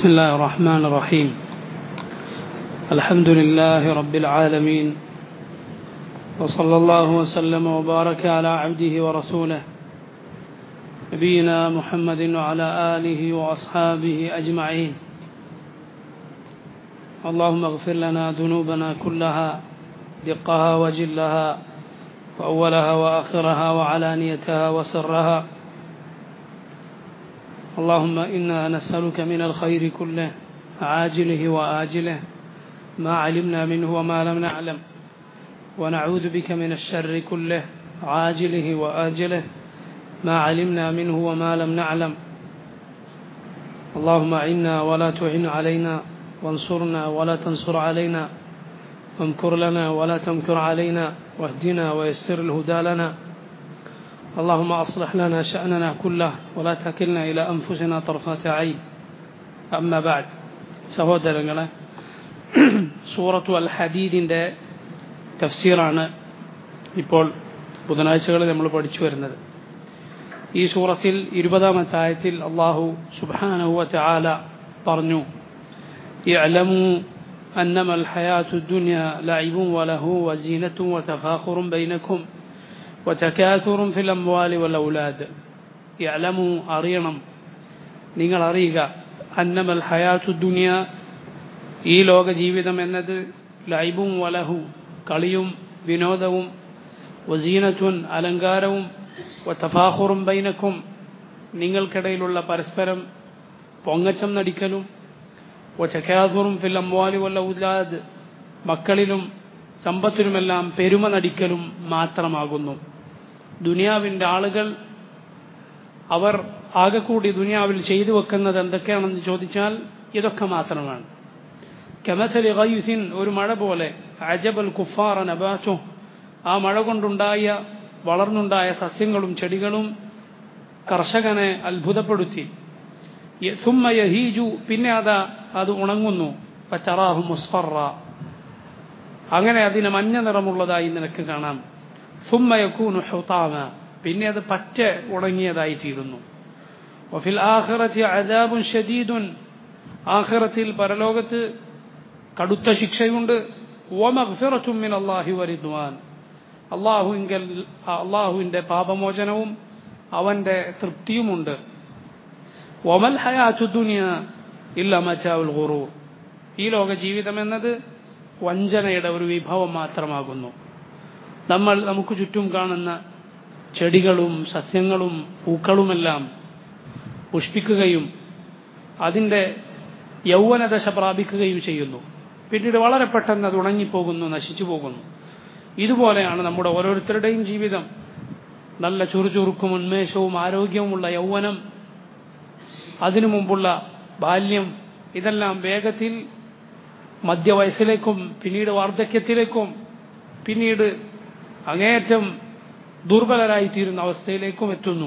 بسم الله الرحمن الرحيم الحمد لله رب العالمين وصلى الله وسلم وبارك على عبده ورسوله نبينا محمد وعلى آله وأصحابه أجمعين اللهم اغفر لنا ذنوبنا كلها دقها وجلها وأولها وآخرها وعلانيتها وسرها اللهم إنا نسألك من الخير كله عاجله وآجله ما علمنا منه وما لم نعلم ونعوذ بك من الشر كله عاجله وآجله ما علمنا منه وما لم نعلم اللهم عنا ولا تعن علينا وانصرنا ولا تنصر علينا وامكر لنا ولا تمكر علينا واهدنا ويسر الهدى لنا اللهم أصلح لنا شأننا كله ولا تكلنا إلى أنفسنا طرفة عين أما بعد സഹോദരങ്ങളെ സൂറത്തു അൽ ഹദീദിൻ്റെ തഫ്സീറാണ് ഇപ്പോൾ ബുധനാഴ്ചകളിൽ നമ്മൾ പഠിച്ചു വരുന്നത് ഈ സൂറത്തിൽ ഇരുപതാമത്തെ ആയത്തിൽ അള്ളാഹു സുബാനഹുവ ആല പറഞ്ഞു يعلموا أنما الحياة الدنيا لعب وله وزينة وتفاخر بينكم وتكاثر في الأموال والأولاد يعلموا അറിയണം നിങ്ങൾ അറിയുക അന്നമൽ ഹയാത്തു ദുനിയ ഈ ലോക ജീവിതം എന്നത് ലൈബും വലഹു കളിയും വിനോദവും വസീനത്തുൻ അലങ്കാരവും തഫാഹുറും ബൈനക്കും നിങ്ങൾക്കിടയിലുള്ള പരസ്പരം പൊങ്ങച്ചം നടിക്കലും ഒച്ചക്കാതുറും ഫിൽ അമ്വാലി വല്ല ഉലാദ് മക്കളിലും സമ്പത്തിനുമെല്ലാം പെരുമ നടിക്കലും മാത്രമാകുന്നു ദുനിയാവിൻ്റെ ആളുകൾ അവർ ആകെക്കൂടി ദുനിയാവിൽ ചെയ്തു വെക്കുന്നത് എന്തൊക്കെയാണെന്ന് ചോദിച്ചാൽ ഇതൊക്കെ മാത്രമാണ് കെമസലി ഗൈസിൻ ഒരു മഴ പോലെ അജബൽ കുഫാറ നബാച്ചോ ആ മഴ കൊണ്ടുണ്ടായ വളർന്നുണ്ടായ സസ്യങ്ങളും ചെടികളും കർഷകനെ അത്ഭുതപ്പെടുത്തി സുമ്മ യഹീജു പിന്നെ അതാ അത് ഉണങ്ങുന്നു പച്ചറാഹു മുസ്ഫറ അങ്ങനെ അതിന് മഞ്ഞ നിറമുള്ളതായി നിനക്ക് കാണാം സുമ്മയക്കൂനു ഹുതാമ പിന്നെ അത് പറ്റ ഉണങ്ങിയതായിത്തീരുന്നു വഫിൽ ആഖിറത്തി അദാബുൻ ഷദീദുൻ ആഖിറത്തിൽ പരലോകത്ത് കടുത്ത ശിക്ഷയുണ്ട് വമഗ്ഫിറത്തും മിൻ അല്ലാഹി വരിദ്വാൻ അള്ളാഹുവിങ്കൽ അള്ളാഹുവിൻ്റെ പാപമോചനവും അവൻ്റെ തൃപ്തിയുമുണ്ട് വമൽ ഹയാത്തു ദുനിയ ഇല്ല മച്ചാവുൽ ഖുറൂർ ഈ ലോക ജീവിതം എന്നത് വഞ്ചനയുടെ ഒരു വിഭവം മാത്രമാകുന്നു നമ്മൾ നമുക്ക് ചുറ്റും കാണുന്ന ചെടികളും സസ്യങ്ങളും പൂക്കളുമെല്ലാം പുഷ്പിക്കുകയും അതിൻ്റെ യൗവനദശ പ്രാപിക്കുകയും ചെയ്യുന്നു പിന്നീട് വളരെ പെട്ടെന്ന് അത് ഉണങ്ങിപ്പോകുന്നു നശിച്ചു പോകുന്നു ഇതുപോലെയാണ് നമ്മുടെ ഓരോരുത്തരുടെയും ജീവിതം നല്ല ചുറുചുറുക്കും ഉന്മേഷവും ആരോഗ്യവുമുള്ള യൗവനം അതിനു മുമ്പുള്ള ബാല്യം ഇതെല്ലാം വേഗത്തിൽ മധ്യവയസ്സിലേക്കും പിന്നീട് വാർദ്ധക്യത്തിലേക്കും പിന്നീട് അങ്ങേയറ്റം ദുർബലരായിത്തീരുന്ന അവസ്ഥയിലേക്കും എത്തുന്നു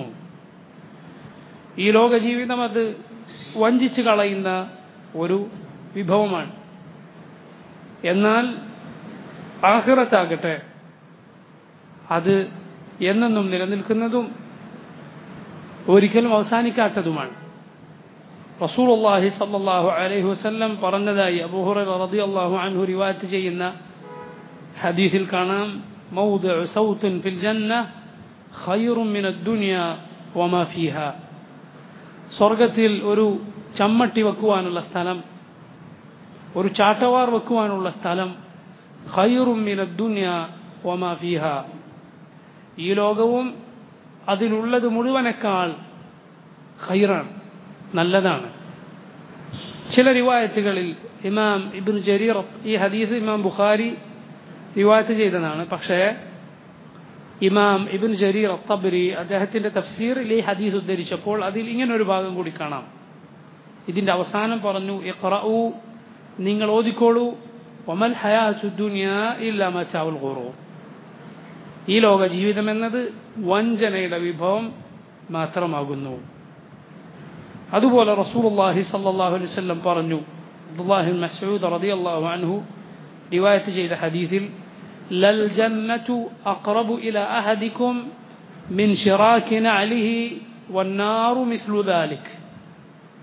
ഈ ലോക ജീവിതം അത് വഞ്ചിച്ചു കളയുന്ന ഒരു വിഭവമാണ് എന്നാൽ ആഹിറത്താകട്ടെ അത് എന്നെന്നും നിലനിൽക്കുന്നതും ഒരിക്കലും അവസാനിക്കാത്തതുമാണ് റസൂലുള്ളാഹി സല്ലല്ലാഹു അലൈഹി വസല്ലം പറഞ്ഞതായി അബൂഹുറൈറ റളിയല്ലാഹു അൻഹു റിവായത്ത് ചെയ്യുന്ന ഹദീസിൽ കാണാം മൗദിഉ സൗത്തിൻ ഫിൽ ജന്ന ഖൈറും മിന ദുനിയ വമാ ഫീഹ സ്വർഗത്തിൽ ഒരു ചമ്മട്ടി വെക്കുവാനുള്ള സ്ഥലം ഒരു ചാട്ടവാർ വെക്കുവാനുള്ള സ്ഥലം ഖൈറും മിന ദുനിയ വമാ ഫീഹ ഈ ലോകവും അതിലുള്ളത് മുഴുവനേക്കാൾ ഖൈറാണ് നല്ലതാണ് ചില റിവായത്തുകളിൽ ഇമാം ഇബിൻ ജരീർ ഈ ഹദീസ് ഇമാം ബുഖാരി റിവായത്ത് ചെയ്തതാണ് പക്ഷേ ഇമാം ഇബിൻ ജരീർ തബരി അദ്ദേഹത്തിന്റെ തഫ്സീറിൽ ഈ ഹദീസ് ഉദ്ധരിച്ചപ്പോൾ അതിൽ ഇങ്ങനെ ഒരു ഭാഗം കൂടി കാണാം ഇതിന്റെ അവസാനം പറഞ്ഞു ഇഖ്റഉ നിങ്ങൾ ഓതിക്കോളൂ ഒമൽ ഹയാസു ദുനിയ ഇല്ല മച്ചാവുൽ ഖുറൂർ ഈ ലോക ജീവിതം എന്നത് വഞ്ചനയുടെ വിഭവം മാത്രമാകുന്നു അതുപോലെ റസൂലുള്ളാഹി സല്ലല്ലാഹു അലൈഹി വസല്ലം പറഞ്ഞു അബ്ദുല്ലാഹി മസ്ഊദ് റളിയല്ലാഹു അൻഹു റിവായത്ത് ചെയ്ത ഹദീസിൽ ലൽ ജന്നതു അഖറബു ഇല അഹദിക്കും മിൻ ശിറാകി നഅലിഹി വന്നാറു മിസ്ലു ദാലിക്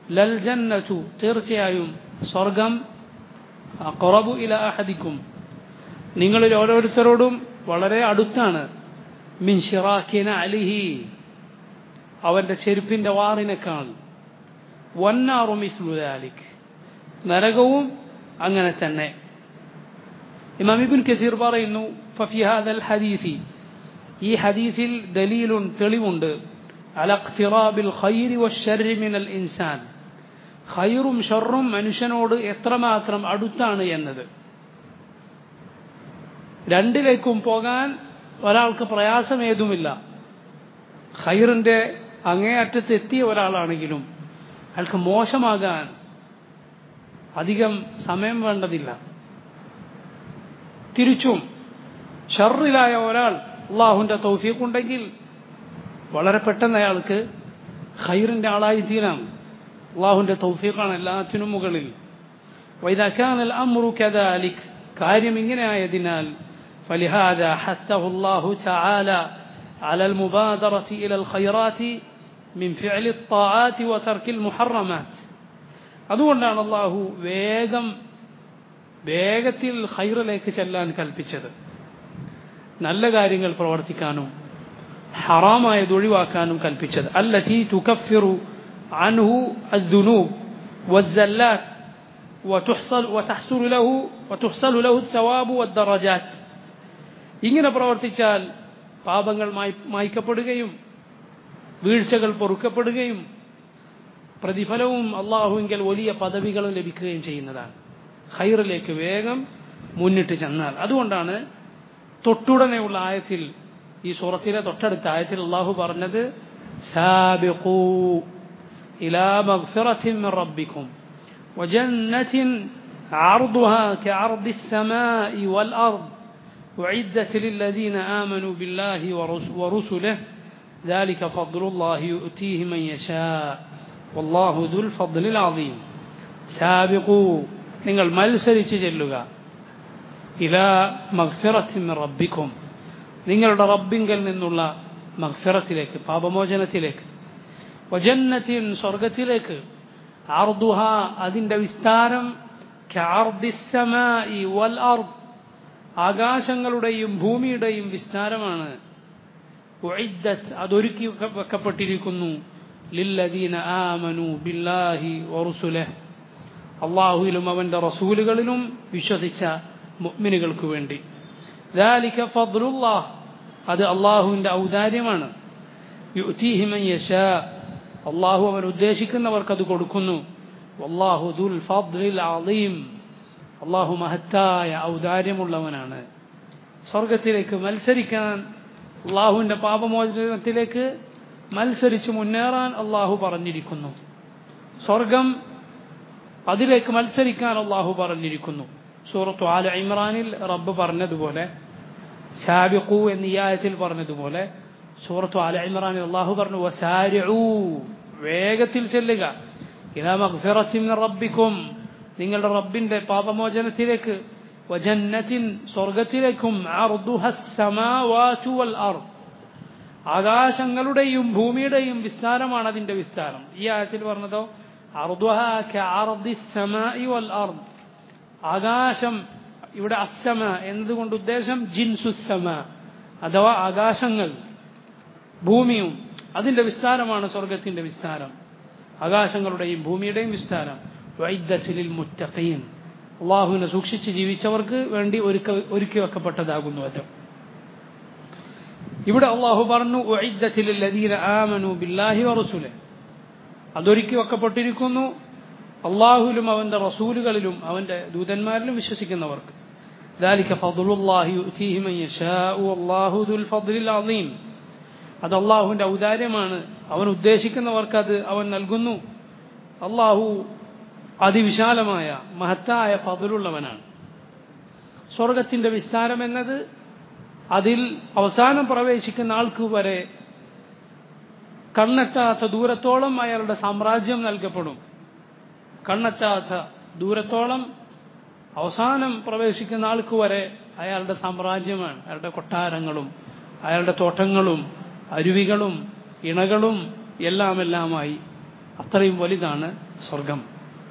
ലൽ ജന്നതു തീർച്ചയായും സ്വർഗം അഖറബു ഇല അഹദിക്കും നിങ്ങളിൽ ഓരോരുത്തരോടും വളരെ അടുത്താണ് മിൻ ഷിറാഖിന അലിഹി അവന്റെ ചെരുപ്പിന്റെ വാറിനേക്കാൾ വന്നാറു മിസ്ലു ദാലിക് നരകവും അങ്ങനെ തന്നെ ഇമാം ഇബ്നു കസീർ പറയുന്നു ഫഫി ഹാദൽ ഹദീസി ഈ ഹദീസിൽ ദലീലുൻ തെളിവുണ്ട് അല ഇഖ്തിറാബിൽ ഖൈരി വശർരി മിനൽ ഇൻസാൻ ഖൈറും ഷർറും മനുഷ്യനോട് എത്രമാത്രം അടുത്താണ് എന്നത് രണ്ടിലേക്കും പോകാൻ ഒരാൾക്ക് പ്രയാസമേതുമില്ല ഖൈറിന്റെ അങ്ങേയറ്റത്ത് എത്തിയ ഒരാളാണെങ്കിലും അയാൾക്ക് മോശമാകാൻ അധികം സമയം വേണ്ടതില്ല തിരിച്ചും ഷറിലായ ഒരാൾ അള്ളാഹുവിന്റെ തൗഫീഖുണ്ടെങ്കിൽ വളരെ പെട്ടെന്ന് അയാൾക്ക് ഖൈറിന്റെ ആളായി തീരാം അള്ളാഹുവിന്റെ തൗഫീഖാണ് എല്ലാത്തിനും മുകളിൽ വൈദാക്കാനൽ അമ്രു കദാലിക് കാര്യം ഇങ്ങനെ ആയതിനാൽ فلهذا حثه الله تعالى على المبادرة إلى الخيرات من فعل الطاعات وترك المحرمات അതുകൊണ്ടാണ് അള്ളാഹു വേഗം വേഗത്തിൽ ഖൈറിലേക്ക് ചെല്ലാൻ കൽപ്പിച്ചത് നല്ല കാര്യങ്ങൾ പ്രവർത്തിക്കാനും ഹറാമായത് ഒഴിവാക്കാനും കൽപ്പിച്ചത് അല്ലതി തുകഫിറു അൻഹു الذنوب والزلات وتحصل وتحصل له وتحصل له الثواب والدرجات ഇങ്ങനെ പ്രവർത്തിച്ചാൽ പാപങ്ങൾ മായ്ക്കപ്പെടുകയും വീഴ്ചകൾ പൊറുക്കപ്പെടുകയും പ്രതിഫലവും അള്ളാഹുവിങ്കൽ വലിയ പദവികളും ലഭിക്കുകയും ചെയ്യുന്നതാണ് ഖൈറിലേക്ക് വേഗം മുന്നിട്ട് ചെന്നാൽ അതുകൊണ്ടാണ് തൊട്ടുടനെയുള്ള ആയത്തിൽ ഈ സൂറത്തിലെ തൊട്ടടുത്ത ആയത്തിൽ അള്ളാഹു പറഞ്ഞത് സാബിഖൂ ഇലാ മഗ്ഫിറത്തിൻ മിൻ റബ്ബിക്കും وجنة عرضها كعرض السماء والأرض أعدت للذين آمنوا بالله ورسله ذلك فضل الله يؤتيه من يشاء والله ذو الفضل العظيم سابقوا നിങ്ങൾ മത്സരിച്ച് ചെല്ലുക ഇലാ മഗ്ഫിറത്തിൻ മിൻ റബ്ബിക്കും നിങ്ങളുടെ റബ്ബിങ്കൽ നിന്നുള്ള മഗ്ഫിറത്തിലേക്ക് പാപമോചനത്തിലേക്ക് വജന്നത്തിൻ സ്വർഗത്തിലേക്ക് അർദുഹ അതിന്റെ വിസ്താരം വൽ അർദ് ആകാശങ്ങളുടെയും ഭൂമിയുടെയും വിസ്താരമാണ് അതൊരുക്കി വെക്കപ്പെട്ടിരിക്കുന്നു ലില്ലദീന ആമനു ബില്ലാഹി വറുസുലഹ് അള്ളാഹുവിലും അവന്റെ റസൂലുകളിലും വിശ്വസിച്ച മുഅ്മിനുകൾക്ക് വേണ്ടി ذلك فضل الله അത് അള്ളാഹുവിന്റെ ഔദാര്യമാണ് യുഅ്തീഹി മൻ യശാ അള്ളാഹു അവൻ ഉദ്ദേശിക്കുന്നവർക്ക് അത് കൊടുക്കുന്നു വല്ലാഹു ദുൽ ഫദ്ലിൽ അളീം അള്ളാഹു മഹത്തായ ഔദാര്യമുള്ളവനാണ് സ്വർഗത്തിലേക്ക് മത്സരിക്കാൻ അള്ളാഹുവിന്റെ പാപമോചനത്തിലേക്ക് മത്സരിച്ച് മുന്നേറാൻ അള്ളാഹു പറഞ്ഞിരിക്കുന്നു സ്വർഗം അതിലേക്ക് മത്സരിക്കാൻ അള്ളാഹു പറഞ്ഞിരിക്കുന്നു സൂറത്തു ആല ഇമ്രാനിൽ റബ്ബ് പറഞ്ഞതുപോലെ സാബിഖു എന്ന ഈ ആയത്തിൽ പറഞ്ഞതുപോലെ സൂറത്തു ആല ഇമ്രാനിൽ അള്ളാഹു പറഞ്ഞു വസാരിഊ വേഗത്തിൽ ചെല്ലുക ഇലാ മഗ്ഫിറത്തിൻ മിൻ റബ്ബിക്കും നിങ്ങളുടെ റബ്ബിന്റെ പാപമോചനത്തിലേക്ക് വജന്നത്തിൻ സ്വർഗത്തിലേക്കും വൽ അർദ് ആകാശങ്ങളുടെയും ഭൂമിയുടെയും വിസ്താരമാണ് അതിന്റെ വിസ്താരം ഈ ആയത്തിൽ പറഞ്ഞതോ വൽ അർദ് ആകാശം ഇവിടെ അസമ എന്നതുകൊണ്ട് ഉദ്ദേശം ജിൻസുസമ അഥവാ ആകാശങ്ങൾ ഭൂമിയും അതിന്റെ വിസ്താരമാണ് സ്വർഗത്തിന്റെ വിസ്താരം ആകാശങ്ങളുടെയും ഭൂമിയുടെയും വിസ്താരം വൈദ്യലിൽ മുറ്റക്കയും അള്ളാഹുവിനെ സൂക്ഷിച്ച് ജീവിച്ചവർക്ക് വേണ്ടി ഒരുക്ക ഒരുക്കി വെക്കപ്പെട്ടതാകുന്നു അത് ഇവിടെ അള്ളാഹു പറഞ്ഞു ആമനു ബില്ലാഹി വറസുലെ അതൊരുക്കി വെക്കപ്പെട്ടിരിക്കുന്നു അള്ളാഹുലും അവന്റെ റസൂലുകളിലും അവന്റെ ദൂതന്മാരിലും വിശ്വസിക്കുന്നവർക്ക് ذلك فضل الله يؤتيه من يشاء والله ذو الفضل العظيم അത് അള്ളാഹുവിന്റെ ഔദാര്യമാണ് അവൻ ഉദ്ദേശിക്കുന്നവർക്ക് അത് അവൻ നൽകുന്നു അള്ളാഹു അതിവിശാലമായ മഹത്തായ ഫതിലുള്ളവനാണ് സ്വർഗത്തിന്റെ വിസ്താരം എന്നത് അതിൽ അവസാനം പ്രവേശിക്കുന്ന ആൾക്ക് വരെ കണ്ണെത്താത്ത ദൂരത്തോളം അയാളുടെ സാമ്രാജ്യം നൽകപ്പെടും കണ്ണെത്താത്ത ദൂരത്തോളം അവസാനം പ്രവേശിക്കുന്ന ആൾക്ക് വരെ അയാളുടെ സാമ്രാജ്യമാണ് അയാളുടെ കൊട്ടാരങ്ങളും അയാളുടെ തോട്ടങ്ങളും അരുവികളും ഇണകളും എല്ലാം എല്ലാമായി അത്രയും വലുതാണ് സ്വർഗം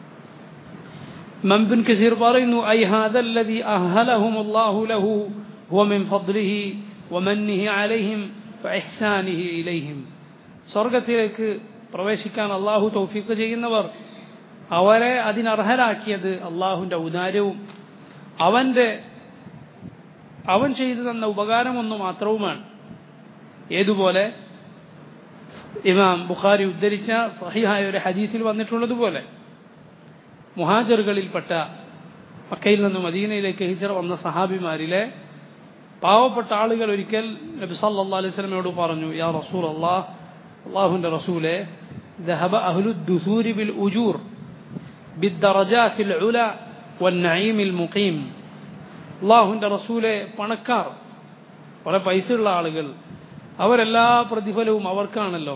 മംബിൻ കസീർ പറയുന്നു ഐ ഹാദല്ലദി അഹലഹുമുല്ലാഹു ലഹു ഹുവ മിൻ ഫദ്ലിഹി വമന്നിഹി അലൈഹിം വഇഹ്സാനിഹി ഇലൈഹിം സ്വർഗത്തിലേക്ക് പ്രവേശിക്കാൻ അള്ളാഹു തൗഫീഖ് ചെയ്യുന്നവർ അവരെ അതിനർഹരാക്കിയത് അള്ളാഹുവിൻ്റെ ഔദാര്യവും അവൻ്റെ അവൻ ചെയ്തു തന്ന ഉപകാരമൊന്നു മാത്രവുമാണ് ഏതുപോലെ ഇമാം ബുഖാരി ഉദ്ധരിച്ച സഹിഹായ ഒരു ഹദീസിൽ വന്നിട്ടുള്ളതുപോലെ മുഹാജറുകളിൽപ്പെട്ട മക്കയിൽ നിന്ന് മദീനയിലേക്ക് ഹിജറ വന്ന സഹാബിമാരിലെ പാവപ്പെട്ട ആളുകൾ ഒരിക്കൽ നബി സല്ലാ അലൈഹി സ്വലമയോട് പറഞ്ഞു യാ റസൂൽ അള്ളാഹ് അള്ളാഹുവിൻ്റെ റസൂലെ ذهب أهل الدثور بالأجور بالدرجات العلى والنعيم المقيم അള്ളാഹുവിൻ്റെ റസൂലെ പണക്കാർ കുറെ പൈസയുള്ള ആളുകൾ അവരെല്ലാ പ്രതിഫലവും അവർക്കാണല്ലോ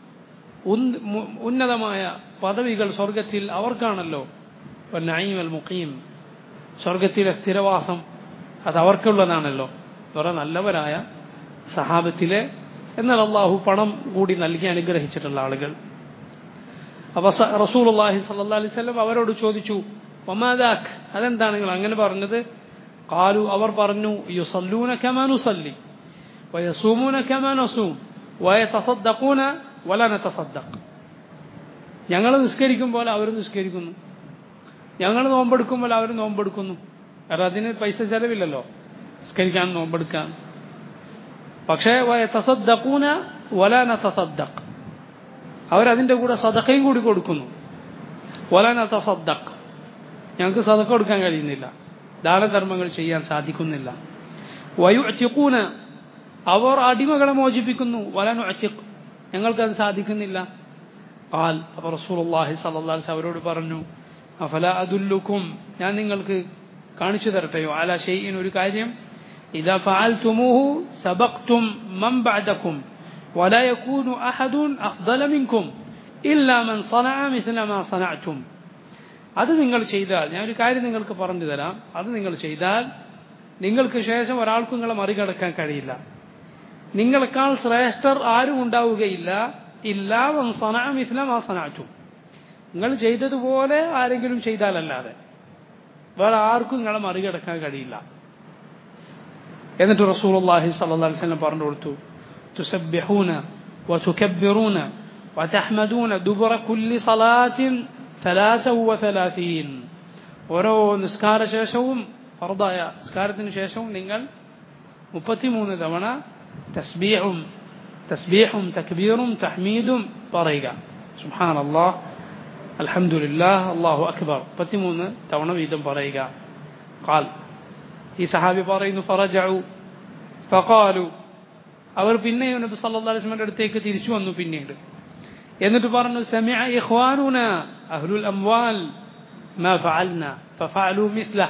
ഉന്നതമായ പദവികൾ സ്വർഗത്തിൽ അവർക്കാണല്ലോ നഈം അൽ മുഖീം സ്വർഗത്തിലെ സ്ഥിരവാസം അത് അവർക്കുള്ളതാണല്ലോ കുറെ നല്ലവരായ സഹാബത്തിലെ എന്നാൽ അള്ളാഹു പണം കൂടി നൽകി അനുഗ്രഹിച്ചിട്ടുള്ള ആളുകൾ അപ്പൊ റസൂൽ അള്ളാഹി സല്ലാ അലൈഹി സ്വലം അവരോട് ചോദിച്ചു ഒമാദാഖ് അതെന്താണ് നിങ്ങൾ അങ്ങനെ പറഞ്ഞത് കാലു അവർ പറഞ്ഞു യുസല്ലൂന കമാനുസല്ലി വയസൂമൂന കമാനസൂം വയതസദ്ദഖൂന വല നതസദ്ദഖ് ഞങ്ങൾ നിസ്കരിക്കും പോലെ അവർ നിസ്കരിക്കുന്നു ഞങ്ങൾ നോമ്പെടുക്കുമ്പോൾ അവർ നോമ്പെടുക്കുന്നു കാരണം അതിന് പൈസ ചെലവില്ലല്ലോ നിസ്കരിക്കാൻ നോമ്പെടുക്കാൻ പക്ഷേ തസദ്ദഖൂന വല നതസദ്ദഖ് അവരതിൻ്റെ കൂടെ സദഖയും കൂടി കൊടുക്കുന്നു വല നതസദ്ദഖ് ഞങ്ങൾക്ക് സദഖ കൊടുക്കാൻ കഴിയുന്നില്ല ദാനധർമ്മങ്ങൾ ചെയ്യാൻ സാധിക്കുന്നില്ല വയുഅത്തിക്കൂന അവർ അടിമകളെ മോചിപ്പിക്കുന്നു വലനു അത്തിഖ് ഞങ്ങൾക്കത് സാധിക്കുന്നില്ല ആൽ അപ്പോൾ റസൂലുള്ളാഹി സ്വല്ലല്ലാഹു അലൈഹി അവരോട് പറഞ്ഞു അഫല അദുല്ലുക്കും ഞാൻ നിങ്ങൾക്ക് കാണിച്ചു തരട്ടെയോ അല ഷെയ്യിൻ ഒരു കാര്യം إذا فعلتموه سبقتم من بعدكم ولا يكون أحد أفضل منكم إلا من صنع مثل ما صنعتم അത് നിങ്ങൾ ചെയ്താൽ ഞാൻ ഒരു കാര്യം നിങ്ങൾക്ക് പറഞ്ഞു തരാം അത് നിങ്ങൾ ചെയ്താൽ നിങ്ങൾക്ക് ശേഷം ഒരാൾക്കും നിങ്ങളെ മറികടക്കാൻ കഴിയില്ല നിങ്ങളെക്കാൾ ശ്രേഷ്ഠർ ആരും ഉണ്ടാവുകയില്ല ഇല്ലാ സനാം ഇസ്ലാം ആ സനാച്ചു നിങ്ങൾ ചെയ്തതുപോലെ ആരെങ്കിലും ചെയ്താലല്ലാതെ വേറെ ആർക്കും നിങ്ങളെ മറികടക്കാൻ കഴിയില്ല എന്നിട്ട് റസൂലുള്ളാഹി സ്വല്ലല്ലാഹി അലൈഹി വസല്ലം പറഞ്ഞു കൊടുത്തു തുസബ്ബിഹൂന വതുകബ്ബിറൂന വതഹ്മദൂന ദുബറ കുല്ലി സലാത്തിൻ ثلاثين ഓരോ നിസ്കാര ശേഷവും ഫർദായ നിസ്കാരത്തിന് ശേഷവും നിങ്ങൾ മുപ്പത്തിമൂന്ന് തവണ തസ്ബീഹും തസ്ബീഹും തക്ബീറും തഹ്മീദും പറയുക സുഹാൻ അള്ളാഹ് അൽഹംദുലില്ലാഹ് അള്ളാഹു അക്ബർ മുപ്പത്തിമൂന്ന് തവണ വീതം പറയുക കാൽ ഈ സഹാബി പറയുന്നു ഫറജു ഫഖാലു അവർ പിന്നെയും നബി സല്ലല്ലാഹു അലൈഹി വസല്ലമയുടെ അടുത്തേക്ക് തിരിച്ചു വന്നു പിന്നീട് എന്നിട്ട് പറഞ്ഞു സമിഅ ഇഖ്വാനുന അഹ്ലുൽ അംവാൽ മാ ഫഅൽന ഫഫഅലു മിസ്ല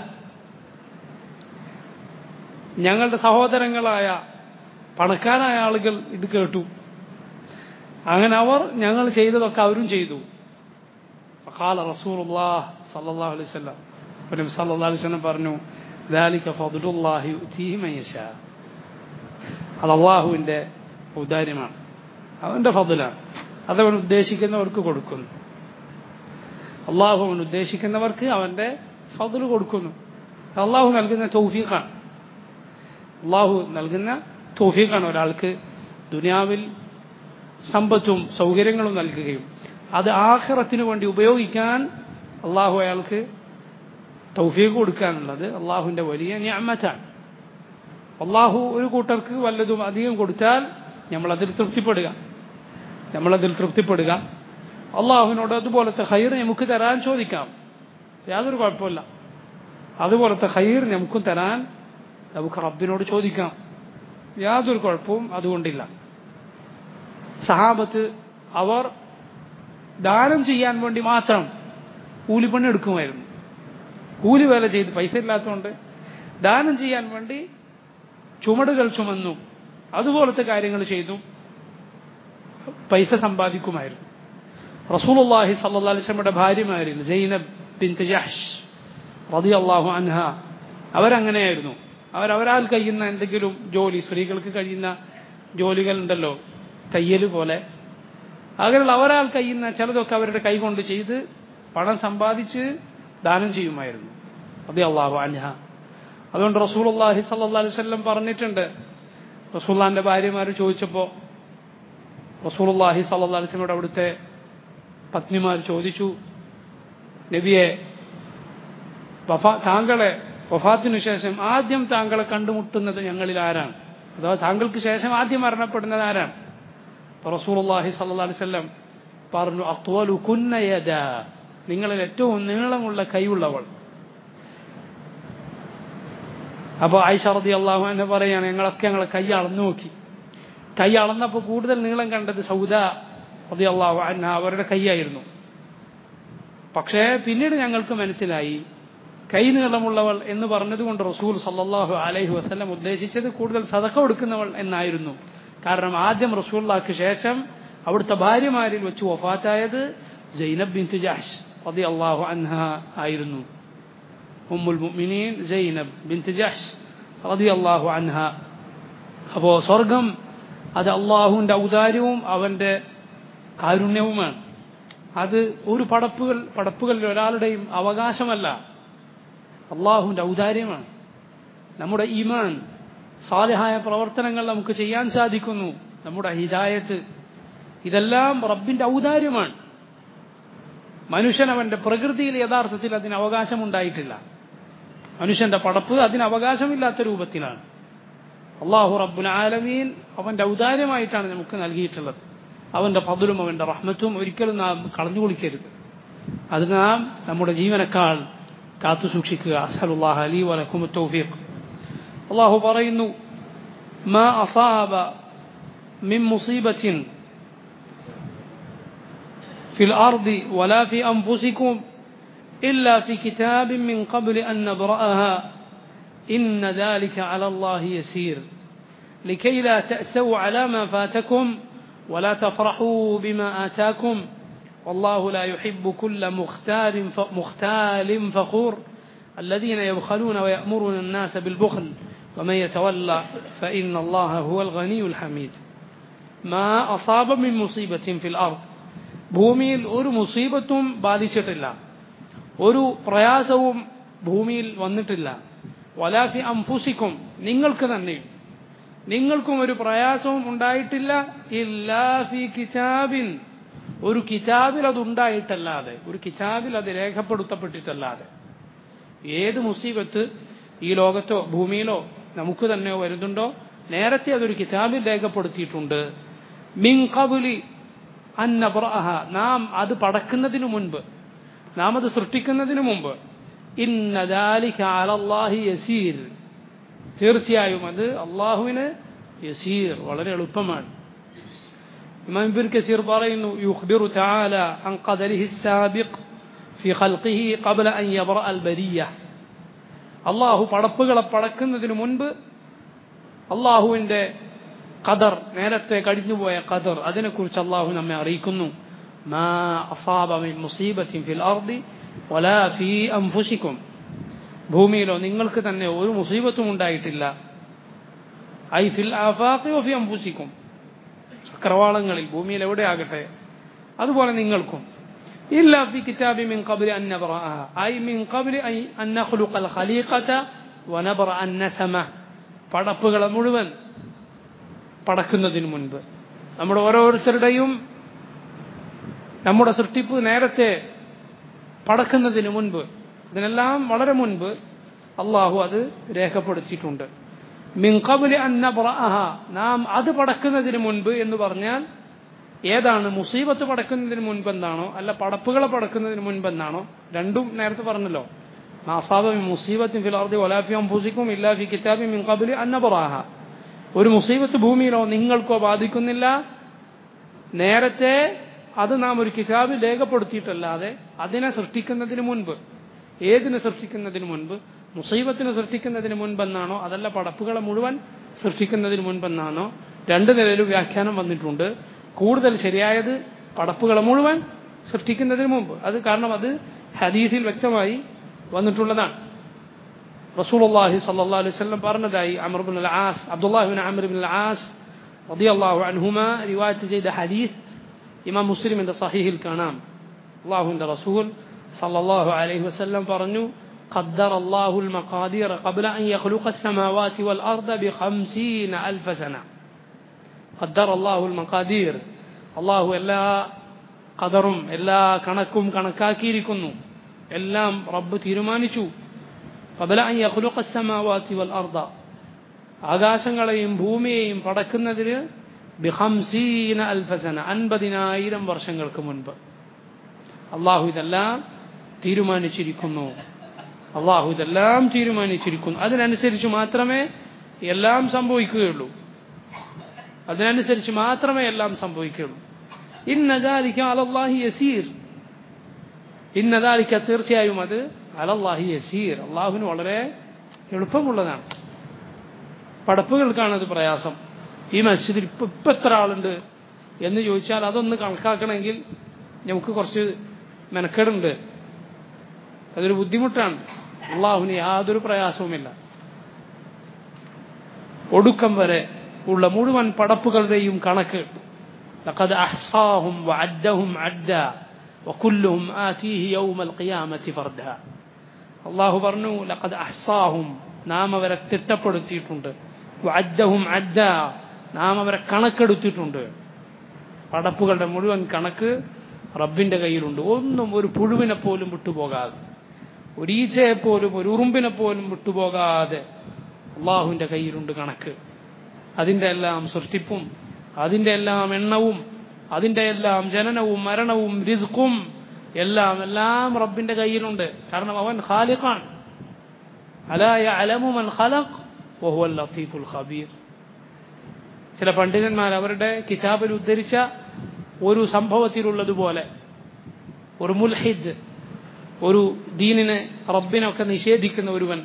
ഞങ്ങളുടെ സഹോദരങ്ങളായ പണക്കാരായ ആളുകൾ ഇത് കേട്ടു അങ്ങനെ അവർ ഞങ്ങൾ ചെയ്തതൊക്കെ അവരും ചെയ്തു فقال رسول الله صلى الله عليه وسلم നബി സല്ലല്ലാഹു അലൈഹി വസല്ലം പറഞ്ഞു ذلك فضل الله يؤتيه من يشاء അത് അള്ളാഹുവിൻ്റെ ഔദാര്യമാണ് അവൻ്റെ ഫضലാണ് അതവൻ ഉദ്ദേശിക്കുന്നവർക്ക് കൊടുക്കുന്നു അള്ളാഹു അവൻ ഉദ്ദേശിക്കുന്നവർക്ക് അവൻ്റെ ഫضൽ കൊടുക്കുന്നു അള്ളാഹു നൽകുന്ന തൗഫീഖാണ് അള്ളാഹു നൽകുന്ന തൗഫീഖാണ് ഒരാൾക്ക് ദുനിയാവിൽ സമ്പത്തും സൗകര്യങ്ങളും നൽകുകയും അത് ആഖിറത്തിനു വേണ്ടി ഉപയോഗിക്കാൻ അള്ളാഹു അയാൾക്ക് തൗഫീഖ് കൊടുക്കാനുള്ളത് അള്ളാഹുവിൻ്റെ വലിയ ഞാമറ്റാണ് അള്ളാഹു ഒരു കൂട്ടർക്ക് വല്ലതും അധികം കൊടുത്താൽ നമ്മളതിൽ തൃപ്തിപ്പെടുക നമ്മളതിൽ തൃപ്തിപ്പെടുക അള്ളാഹുവിനോട് അതുപോലത്തെ ഹൈർ നമുക്ക് തരാൻ ചോദിക്കാം യാതൊരു കുഴപ്പമില്ല അതുപോലത്തെ ഹൈർ നമുക്കും തരാൻ നമുക്ക് റബ്ബിനോട് ചോദിക്കാം യാതൊരു കുഴപ്പവും അതുകൊണ്ടില്ല സഹാബത്ത് അവർ ദാനം ചെയ്യാൻ വേണ്ടി മാത്രം കൂലിപ്പണി എടുക്കുമായിരുന്നു കൂലി വേല ചെയ്ത് പൈസ ഇല്ലാത്തതുകൊണ്ട് ദാനം ചെയ്യാൻ വേണ്ടി ചുമടുകൾ ചുമന്നു അതുപോലത്തെ കാര്യങ്ങൾ ചെയ്തു പൈസ സമ്പാദിക്കുമായിരുന്നു റസൂലുള്ളാഹി സല്ലല്ലാഹു അലൈഹി വസല്ലമയുടെ ഭാര്യമാരിൽ സൈനബ് ബിൻത് ജഹ്ഷ് റളിയല്ലാഹു അൻഹ അവരങ്ങനെയായിരുന്നു അവരവരാൽ കഴിയുന്ന എന്തെങ്കിലും ജോലി സ്ത്രീകൾക്ക് കഴിയുന്ന ജോലികൾ ഉണ്ടല്ലോ തയ്യൽ പോലെ അങ്ങനെയുള്ള ഒരാൾ കയ്യുന്ന ചിലതൊക്കെ അവരുടെ കൈ കൊണ്ട് ചെയ്ത് പണം സമ്പാദിച്ച് ദാനം ചെയ്യുമായിരുന്നു അതെ അള്ളാഹു അൻഹ അതുകൊണ്ട് റസൂൽ അള്ളാഹി സല്ലാ അലൈഹി വല്ലം പറഞ്ഞിട്ടുണ്ട് റസൂള്ളാന്റെ ഭാര്യമാർ ചോദിച്ചപ്പോൾ റസൂൽ അള്ളാഹി സല്ലാ അലൈഹി വല്ലമോട് അവിടുത്തെ പത്നിമാർ ചോദിച്ചു നബിയെ വഫാ താങ്കളെ വഫാത്തിനു ശേഷം ആദ്യം താങ്കളെ കണ്ടുമുട്ടുന്നത് ഞങ്ങളിൽ ആരാണ് അഥവാ താങ്കൾക്ക് ശേഷം ആദ്യം മരണപ്പെടുന്നത് ആരാണ് റസൂലുള്ളാഹി സല്ലല്ലാഹു അലൈഹി വസല്ലം പറഞ്ഞു അത്വലു കുന്നയദ നിങ്ങളിൽ ഏറ്റവും നീളമുള്ള കൈയുള്ളവൾ അപ്പോൾ ആയിഷ റതി അള്ളാഹു എന്നെ പറയാണ് ഞങ്ങളൊക്കെ ഞങ്ങളെ കൈ അളന്നു നോക്കി കൈ അളന്നപ്പോൾ കൂടുതൽ നീളം കണ്ടത് സൗദ റതി അള്ളാഹു അന്ന അവരുടെ കൈയായിരുന്നു പക്ഷേ പിന്നീട് ഞങ്ങൾക്ക് മനസ്സിലായി കൈ നീളമുള്ളവൾ എന്ന് പറഞ്ഞതുകൊണ്ട് റസൂൽ സല്ലാഹു അലൈഹി വസ്ലം ഉദ്ദേശിച്ചത് കൂടുതൽ സതക്ക കൊടുക്കുന്നവൾ എന്നായിരുന്നു കാരണം ആദ്യം റസൂള്ളാക്ക് ശേഷം അവിടുത്തെ ഭാര്യമാരിൽ വെച്ച് വഫാത്തായത് ജൈനബ് ബിൻ ജാഷ് റതി അള്ളാഹു അൻഹ ആയിരുന്നു ഉമ്മുൽ മുഅ്മിനീൻ ജൈനബ് ബിൻ ജാഷ് റതി അള്ളാഹു അൻഹ അപ്പോൾ സ്വർഗം അത് അള്ളാഹുവിൻ്റെ ഔദാര്യവും അവൻ്റെ കാരുണ്യവുമാണ് അത് ഒരു പടപ്പുകൾ പടപ്പുകളിൽ ഒരാളുടെയും അവകാശമല്ല അള്ളാഹുവിൻ്റെ ഔദാര്യമാണ് നമ്മുടെ ഈമാൻ സാലിഹായ പ്രവർത്തനങ്ങൾ നമുക്ക് ചെയ്യാൻ സാധിക്കുന്നു നമ്മുടെ ഹിദായത്ത് ഇതെല്ലാം റബ്ബിന്റെ ഔദാര്യമാണ് മനുഷ്യൻ അവന്റെ പ്രകൃതിയിൽ യഥാർത്ഥത്തിൽ അതിന് അവകാശമുണ്ടായിട്ടില്ല മനുഷ്യന്റെ പടപ്പ് അതിന് അവകാശമില്ലാത്ത രൂപത്തിലാണ് അള്ളാഹു റബ്ബുൽ ആലമീൻ അവന്റെ ഔദാര്യമായിട്ടാണ് നമുക്ക് നൽകിയിട്ടുള്ളത് അവന്റെ പതിലും അവന്റെ റഹ്മത്തും ഒരിക്കലും നാം കളഞ്ഞു കുളിക്കരുത് അത് നാം നമ്മുടെ ജീവനക്കാൾ കാത്തു സൂക്ഷിക്കുക അസലുല്ലാഹ് അലി വലക്കും തൗഫീഖ് അള്ളാഹു പറയുന്നു ما أصاب من مصيبة في الأرض ولا في أنفسكم إلا في كتاب من قبل أن نبرأها إن ذلك على الله يسير لكي لا تأسوا على ما فاتكم ولا تفرحوا بما آتاكم والله لا يحب كل مختال مختال فخور الذين يبخلون ويأمرون الناس بالبخل ومن يتولى فإن الله هو الغني الحميد ما أصاب من مصيبة في الأرض ഭൂമിയിൽ ഒരു മുസീബത്തും ബാധിച്ചിട്ടില്ല ഒരു പ്രയാസവും ഭൂമിയിൽ വന്നിട്ടില്ല വലാഫി അംഫുസിക്കും നിങ്ങൾക്ക് തന്നെ നിങ്ങൾക്കും ഒരു പ്രയാസവും ഉണ്ടായിട്ടില്ല ഇല്ലാഫി കിതാബിൻ ഒരു കിതാബിൽ അത് ഉണ്ടായിട്ടല്ലാതെ ഒരു കിതാബിൽ അത് രേഖപ്പെടുത്തപ്പെട്ടിട്ടല്ലാതെ ഏത് മുസീബത്ത് ഈ ലോകത്തോ ഭൂമിയിലോ നമുക്ക് തന്നെ വരുന്നുണ്ടോ നേരത്തെ അതൊരു കിതാബിൽ രേഖപ്പെടുത്തിയിട്ടുണ്ട് മിൻ കബുലി അന്നബ്രഹ നാം അത് പടക്കുന്നതിനു മുൻപ് നാം അത് സൃഷ്ടിക്കുന്നതിനു മുമ്പ് ഇന്നദാലിക അലല്ലാഹി യസീർ തീർച്ചയായും അത് അള്ളാഹുവിന് യസീർ വളരെ എളുപ്പമാണ് ഇമാം ഇബ്ൻ കസീർ പറയുന്നു യുഖ്ബിറു തആല അൻ ഖദരിഹി السابق في خلقه قبل أن يبرأ البرية അള്ളാഹു പടപ്പുകളെ പടക്കുന്നതിന് മുൻപ് അള്ളാഹുവിൻ്റെ ഖദർ നേരത്തെ കഴിഞ്ഞുപോയ ഖദർ അതിനെക്കുറിച്ച് അള്ളാഹു നമ്മെ അറിയിക്കുന്നു മാ അസാബ മിൻ മുസീബത്തിൻ ഫിൽ അർദി വലാ ഫീ അൻഫുസിക്കും ഭൂമിയിലോ നിങ്ങൾക്ക് തന്നെ ഒരു മുസീബത്തും ഉണ്ടായിട്ടില്ല ഐ ഫിൽ ആഫാഖി വഫി അൻഫുസിക്കും ചക്രവാളങ്ങളിൽ ഭൂമിയിൽ എവിടെയാകട്ടെ അതുപോലെ നിങ്ങൾക്കും إلا في كتاب من قبل أن نبرأها أي من قبل أن نخلق الخليقة ونبرأ النسمة പടപ്പുകളെ മുഴുവൻ പടക്കുന്നതിന് മുൻപ് നമ്മുടെ ഓരോരുത്തരുടെയും നമ്മുടെ സൃഷ്ടിപ്പ് നേരത്തെ പടക്കുന്നതിന് മുൻപ് ഇതിനെല്ലാം വളരെ മുൻപ് അള്ളാഹു അത് രേഖപ്പെടുത്തിയിട്ടുണ്ട് മിങ്കബുലി അന്നബ്രഹ നാം അത് പടക്കുന്നതിന് മുൻപ് എന്ന് പറഞ്ഞാൽ ഏതാണ് മുസീബത്ത് പടക്കുന്നതിന് മുൻപെന്നാണോ അല്ല പടപ്പുകളെ പടക്കുന്നതിന് മുൻപെന്നാണോ രണ്ടും നേരത്തെ പറഞ്ഞല്ലോ നാസാബ മുസീബത്തിൻ ഫിലാർദി ഒലാഫി അംഫൂസിക്കും ഇല്ലാഫി കിതാബി മിൻ കബിലി അന്നബറാഹ ഒരു മുസീബത്ത് ഭൂമിയിലോ നിങ്ങൾക്കോ ബാധിക്കുന്നില്ല നേരത്തെ അത് നാം ഒരു കിതാബിൽ രേഖപ്പെടുത്തിയിട്ടല്ലാതെ അതിനെ സൃഷ്ടിക്കുന്നതിന് മുൻപ് ഏതിനെ സൃഷ്ടിക്കുന്നതിന് മുൻപ് മുസീബത്തിനെ സൃഷ്ടിക്കുന്നതിന് മുൻപെന്നാണോ അതല്ല പടപ്പുകളെ മുഴുവൻ സൃഷ്ടിക്കുന്നതിന് മുൻപെന്നാണോ രണ്ട് നിലയിലും വ്യാഖ്യാനം വന്നിട്ടുണ്ട് കൂടുതൽ ശരിയായത് പടപ്പുകളെ മുഴുവൻ സൃഷ്ടിക്കുന്നതിന് മുമ്പ് അത് കാരണം അത് ഹദീസിൽ വ്യക്തമായി വന്നിട്ടുള്ളതാണ് റസൂലുള്ളാഹി സ്വല്ലല്ലാഹു അലൈഹി വസല്ലം പറഞ്ഞതായി അമർ ഇബ്നു ആസ് അബ്ദുല്ലാഹി ഇബ്നു അമർ ഇബ്നു ആസ് റളിയല്ലാഹു അൻഹുമ റിവായത്ത് ചെയ്ത ഹദീസ് ഇമാം മുസ്ലിമിന്റെ സഹീഹിൽ കാണാം അള്ളാഹുവിന്റെ റസൂൽ സല്ലല്ലാഹു അലൈഹി വസല്ലം പറഞ്ഞു قدر الله المقادير قبل أن يخلق السماوات والأرض بخمسين ألف سنة قدر الله المقادير الله എല്ലാ ഖദറും എല്ലാ കണക്കും കണക്കാക്കിയിരിക്കുന്നു എല്ലാം റബ്ബ് തീരുമാനിച്ചു قبل أن يخلق السماوات والأرض ആകാശങ്ങളെയും ഭൂമിയെയും പടക്കുന്നതിന് ബിഹംസീന അൽഫസന അൻപതിനായിരം വർഷങ്ങൾക്ക് മുൻപ് അള്ളാഹു ഇതെല്ലാം തീരുമാനിച്ചിരിക്കുന്നു അള്ളാഹു ഇതെല്ലാം തീരുമാനിച്ചിരിക്കുന്നു അതിനനുസരിച്ച് മാത്രമേ എല്ലാം സംഭവിക്കുകയുള്ളൂ അതിനനുസരിച്ച് മാത്രമേ എല്ലാം സംഭവിക്കുകയുള്ളൂ ഇന്നദാലിക്ക അലല്ലാഹി യസീർ ഇന്നദാലിക്ക തീർച്ചയായും അത് അലല്ലാഹി യസീർ അള്ളാഹുവിന് വളരെ എളുപ്പമുള്ളതാണ് പടപ്പുകൾക്കാണ് അത് പ്രയാസം ഈ മസ്ജിദിൽ ഇപ്പം ഇപ്പം എത്ര ആളുണ്ട് എന്ന് ചോദിച്ചാൽ അതൊന്ന് കണക്കാക്കണമെങ്കിൽ നമുക്ക് കുറച്ച് മെനക്കേടുണ്ട് അതൊരു ബുദ്ധിമുട്ടാണ് അള്ളാഹുവിന് യാതൊരു പ്രയാസവുമില്ല ഒടുക്കം വരെ ഉള്ള മുഴുവൻ പടപ്പുകളുടെയും കണക്ക് لقد أحصاهم وعدهم عدا وكلهم آتيه يوم القيامة فردا അള്ളാഹു പറഞ്ഞു ലഖദ് അഹ്സാഹും നാം അവരെ തിട്ടപ്പെടുത്തിയിട്ടുണ്ട് വഅദ്ദഹും അദ്ദ നാം അവരെ കണക്കെടുത്തിട്ടുണ്ട് പടപ്പുകളുടെ മുഴുവൻ കണക്ക് റബ്ബിന്റെ കയ്യിലുണ്ട് ഒന്നും ഒരു പുഴുവിനെ പോലും വിട്ടുപോകാതെ ഒരു ഈച്ചയെ പോലും ഒരു ഉറുമ്പിനെ പോലും വിട്ടുപോകാതെ അള്ളാഹുവിന്റെ കയ്യിലുണ്ട് കണക്ക് അതിന്റെ എല്ലാം സൃഷ്ടിപ്പും അതിന്റെ എല്ലാം എണ്ണവും അതിന്റെ എല്ലാം ജനനവും മരണവും റിസ്ക്കും എല്ലാം എല്ലാം റബ്ബിന്റെ കയ്യിലുണ്ട് കാരണം അവൻ ഖാലിഖാണ് അലായ അലമുമൻ ഖലഖ് വഹുവൽ ലത്തീഫുൽ ഖബീർ ചില പണ്ഡിതന്മാർ അവരുടെ കിതാബിൽ ഉദ്ധരിച്ച ഒരു സംഭവത്തിലുള്ളതുപോലെ ഒരു മുൽഹിദ് ഒരു ദീനിനെ റബ്ബിനൊക്കെ നിഷേധിക്കുന്ന ഒരുവൻ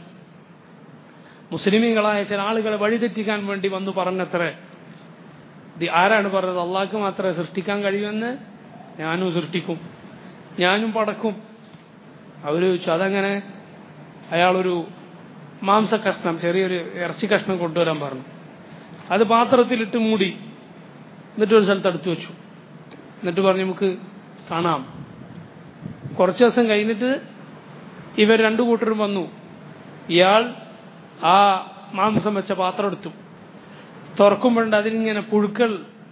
മുസ്ലിമീങ്ങളായ ചില ആളുകളെ വഴിതെറ്റിക്കാൻ വേണ്ടി വന്നു പറഞ്ഞത്രേ ഇത് ആരാണ് പറഞ്ഞത് അള്ളാഹ്ക്ക് മാത്രമേ സൃഷ്ടിക്കാൻ കഴിയുമെന്ന് ഞാനും സൃഷ്ടിക്കും ഞാനും പടക്കും അവർ ചോദിച്ചു അതങ്ങനെ അയാളൊരു മാംസ കഷ്ണം ചെറിയൊരു ഇറച്ചി കഷ്ണം കൊണ്ടുവരാൻ പറഞ്ഞു അത് പാത്രത്തിലിട്ട് മൂടി എന്നിട്ട് ഒരു സ്ഥലത്ത് എടുത്തു വെച്ചു എന്നിട്ട് പറഞ്ഞു നമുക്ക് കാണാം കുറച്ച് ദിവസം കഴിഞ്ഞിട്ട് ഇവർ രണ്ടു കൂട്ടരും വന്നു ഇയാൾ ആ മാംസം വെച്ച പാത്രം എടുത്തു തുറക്കുമ്പോഴുണ്ട് അതിലിങ്ങനെ പുഴുക്കൾ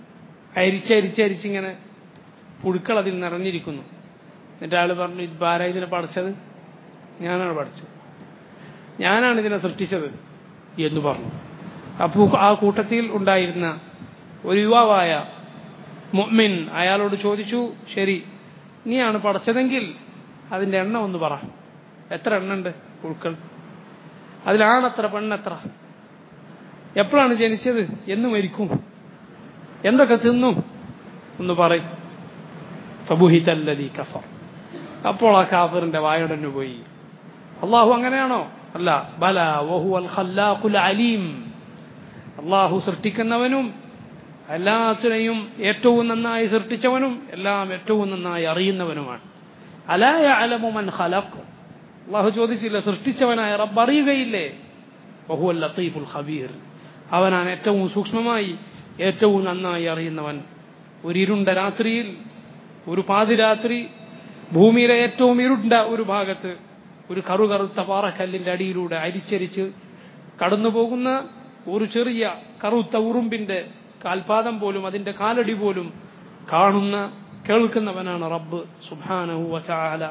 അരിച്ചരിച്ചരിച്ചിങ്ങനെ പുഴുക്കൾ അതിൽ നിറഞ്ഞിരിക്കുന്നു എന്നിട്ട് ആള് പറഞ്ഞു ഇത് ആരാ ഇതിനെ പഠിച്ചത് ഞാനാണ് പഠിച്ചത് ഞാനാണ് ഇതിനെ സൃഷ്ടിച്ചത് എന്ന് പറഞ്ഞു അപ്പോൾ ആ കൂട്ടത്തിൽ ഉണ്ടായിരുന്ന ഒരു യുവാവായ മുഅ്മിൻ അയാളോട് ചോദിച്ചു ശരി നീയാണ് പഠിച്ചതെങ്കിൽ അതിന്റെ എണ്ണം ഒന്ന് പറ എത്ര എണ്ണുണ്ട് പുഴുക്കൾ അതിലാണത്ര പെണ്ണെത്ര എപ്പോഴാണ് ജനിച്ചത് എന്ന് മരിക്കും എന്തൊക്കെ തിന്നു ഒന്ന് പറയും ഫബുഹിതല്ലതി കഫർ അപ്പോൾ ആ കാഫറിന്റെ വായുടന്നു പോയി അള്ളാഹു അങ്ങനെയാണോ അല്ല ബല വഹുവൽ ഖല്ലാഖുൽ അലീം അള്ളാഹു സൃഷ്ടിക്കുന്നവനും എല്ലാത്തിനെയും ഏറ്റവും നന്നായി സൃഷ്ടിച്ചവനും എല്ലാം ഏറ്റവും നന്നായി അറിയുന്നവനുമാണ് അലായ അലമുമൻ ഖലഖ് അള്ളാഹു ചോദിച്ചില്ല സൃഷ്ടിച്ചവനായ റബ്ബ് അറിയുകയില്ലേ വഹുവൽ ലത്തീഫുൽ ഖബീർ അവനാണ് ഏറ്റവും സൂക്ഷ്മമായി ഏറ്റവും നന്നായി അറിയുന്നവൻ ഒരു ഇരുണ്ട രാത്രിയിൽ ഒരു പാതിരാത്രി ഭൂമിയിലെ ഏറ്റവും ഇരുണ്ട ഒരു ഭാഗത്ത് ഒരു കറുകറുത്ത പാറക്കല്ലിന്റെ അടിയിലൂടെ അരിച്ചരിച്ച് കടന്നുപോകുന്ന ഒരു ചെറിയ കറുത്ത ഉറുമ്പിന്റെ കാൽപാദം പോലും അതിന്റെ കാലടി പോലും കാണുന്ന കേൾക്കുന്നവനാണ് റബ്ബ് സുബ്ഹാനഹു വതആല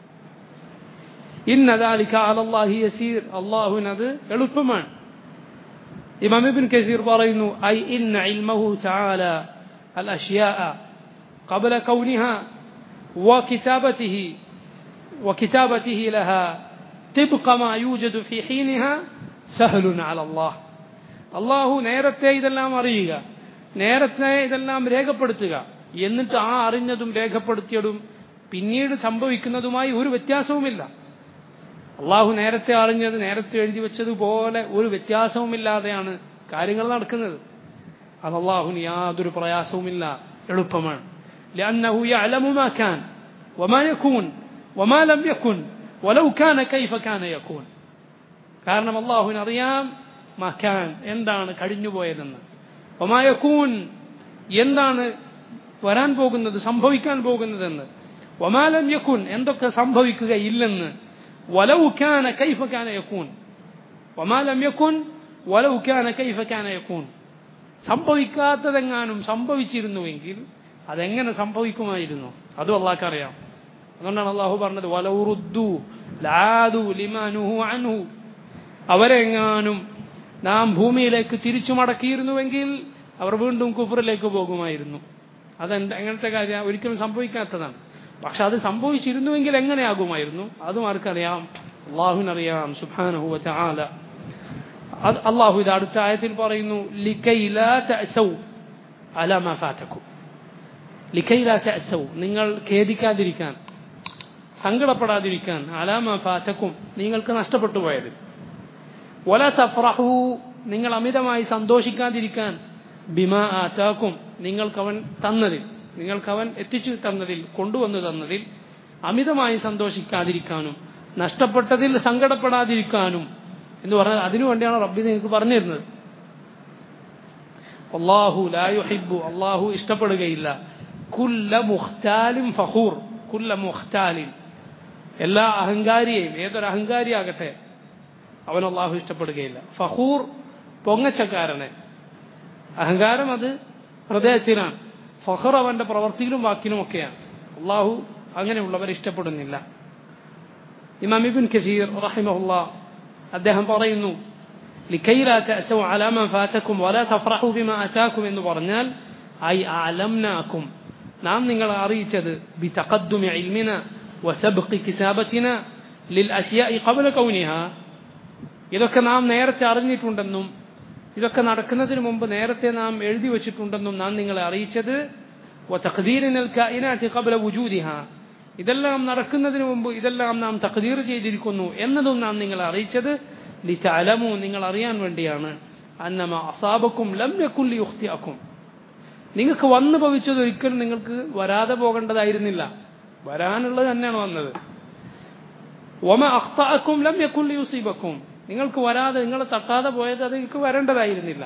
ഇന്ന ദാലിക അലല്ലാഹി യസീർ അല്ലാഹുവിനത് എളുപ്പമാണ് ഇമാം ഇബ്ൻ കസീർ പറയുന്നു ഐ ഇന്ന ഇൽമഹു തആല അൽ അഷ്യാഅ قبل كونها وكتابته وكتابته لها طبق ما يوجد في حينها سهل على الله അള്ളാഹു നേരത്തെ ഇതെല്ലാം അറിയുക നേരത്തെ ഇതെല്ലാം രേഖപ്പെടുത്തുക എന്നിട്ട് ആ അറിഞ്ഞതും രേഖപ്പെടുത്തിയതും പിന്നീട് സംഭവിക്കുന്നതുമായി ഒരു വ്യത്യാസവുമില്ല അള്ളാഹു നേരത്തെ അറിഞ്ഞത് നേരത്തെ എഴുതി വെച്ചതുപോലെ ഒരു വ്യത്യാസവുമില്ലാതെയാണ് കാര്യങ്ങൾ നടക്കുന്നത് അത് അള്ളാഹുവിന് യാതൊരു പ്രയാസവുമില്ല എളുപ്പമാണ് لأنه يعلم ما كان وما يكون وما لم يكن ولو كان كيف كان يكون കാരണം അള്ളാഹുവിന് അറിയാം മക്കാൻ എന്താണ് കഴിഞ്ഞുപോയതെന്ന് ഒമായക്കൂൻ എന്താണ് വരാൻ പോകുന്നത് സംഭവിക്കാൻ പോകുന്നതെന്ന് വമാലം യക്കൂൻ എന്തൊക്കെ സംഭവിക്കുകയില്ലെന്ന് വലവുക്കാന കൈഫക്കാന യക്കൂൻ വമാലം യക്കൂൻ വലവുക്കാന കൈഫക്കാന യക്കൂൻ സംഭവിക്കാത്തതെങ്ങാനും സംഭവിച്ചിരുന്നുവെങ്കിൽ അതെങ്ങനെ സംഭവിക്കുമായിരുന്നു അതും അള്ളാഹ്ക്കറിയാം അതുകൊണ്ടാണ് അള്ളാഹു പറഞ്ഞത് വലൗറുദ്ദു ലാദു ലിമാനുഹു അൻഹു അവരെങ്ങാനും നാം ഭൂമിയിലേക്ക് തിരിച്ചു മടക്കിയിരുന്നുവെങ്കിൽ അവർ വീണ്ടും കുഫറിലേക്ക് പോകുമായിരുന്നു അതെന്താ എങ്ങനത്തെ കാര്യം ഒരിക്കലും സംഭവിക്കാത്തതാണ് പക്ഷെ അത് സംഭവിച്ചിരുന്നുവെങ്കിൽ എങ്ങനെയാകുമായിരുന്നു അതും ആർക്കറിയാം അള്ളാഹുവിനറിയാം സുബാനഹു ചാല അത് അള്ളാഹു ഇത് അടുത്ത ആയത്തിൽ പറയുന്നു നിങ്ങൾ ഖേദിക്കാതിരിക്കാൻ സങ്കടപ്പെടാതിരിക്കാൻ അലാമ ഫാറ്റക്കും നിങ്ങൾക്ക് നഷ്ടപ്പെട്ടു പോയത് ഒല തഫ്രഹു നിങ്ങൾ അമിതമായി സന്തോഷിക്കാതിരിക്കാൻ ബിമ ആറ്റാക്കും നിങ്ങൾക്കവൻ തന്നതിൽ നിങ്ങൾക്കവൻ എത്തിച്ചു തന്നതിൽ കൊണ്ടുവന്നു തന്നതിൽ അമിതമായി സന്തോഷിക്കാതിരിക്കാനും നഷ്ടപ്പെട്ടതിൽ സങ്കടപ്പെടാതിരിക്കാനും എന്ന് പറഞ്ഞാൽ അതിനുവേണ്ടിയാണ് റബ്ബി നിങ്ങൾക്ക് പറഞ്ഞു തരുന്നത് അള്ളാഹു ലായുഹിബു അള്ളാഹു ഇഷ്ടപ്പെടുകയില്ല കുല്ല മുഖ്താലിം ഫഹൂർ കുല്ല മുഖ്താലിൻ എല്ലാ അഹങ്കാരിയെയും ഏതൊരു അഹങ്കാരിയാകട്ടെ അവൻ അള്ളാഹു ഇഷ്ടപ്പെടുകയില്ല ഫഹൂർ പൊങ്ങച്ചക്കാരനെ അഹങ്കാരം അത് ഹൃദയത്തിലാണ് ഫഹർ അവന്റെ പ്രവൃത്തിയിലും വാക്കിലും ഒക്കെയാണ് അള്ളാഹു അങ്ങനെയുള്ളവരെ ഇഷ്ടപ്പെടുന്നില്ല ഇമാം ഇബിൻ കസീർ റഹിമഹുല്ല അദ്ദേഹം പറയുന്നു ലിക്കൈലാ തഅസൗ അലാ മാ ഫാതക്കും വലാ തഫറഹു ബിമാ അതാക്കും എന്ന് പറഞ്ഞാൽ ഐ അലംനാക്കും നാം നിങ്ങളെ അറിയിച്ചത് ബി തഖദ്ദുമി ഇൽമിന വസബ്ഖി കിതാബത്തിന ലിൽ അഷ്യാഇ ഖബ്ല കൗനിഹ ഇതൊക്കെ നാം നേരത്തെ അറിഞ്ഞിട്ടുണ്ടെന്നും ഇതൊക്കെ നടക്കുന്നതിന് മുമ്പ് നേരത്തെ നാം എഴുതി വച്ചിട്ടുണ്ടെന്നും നാം നിങ്ങളെ അറിയിച്ചത് ഖബ്ല വുജൂദിഹ ഇതെല്ലാം നടക്കുന്നതിന് മുമ്പ് ഇതെല്ലാം നാം തഖദീർ ചെയ്തിരിക്കുന്നു എന്നതും നാം നിങ്ങളെ അറിയിച്ചത് ലിതഅലമു നിങ്ങൾ അറിയാൻ വേണ്ടിയാണ് അന്നമ അസാബക്കും ലം യകുല്ലി യുഖ്തിഅക്കും നിങ്ങൾക്ക് വന്നു ഭവിച്ചത് ഒരിക്കലും നിങ്ങൾക്ക് വരാതെ പോകേണ്ടതായിരുന്നില്ല വരാനുള്ളത് തന്നെയാണ് വന്നത് ഒമ അഖ്തഅക്കും ലം യകുല്ലി യുസീബക്കും നിങ്ങൾക്ക് വരാതെ നിങ്ങളെ തട്ടാതെ പോയത് അത് നിങ്ങൾക്ക് വരേണ്ടതായിരുന്നില്ല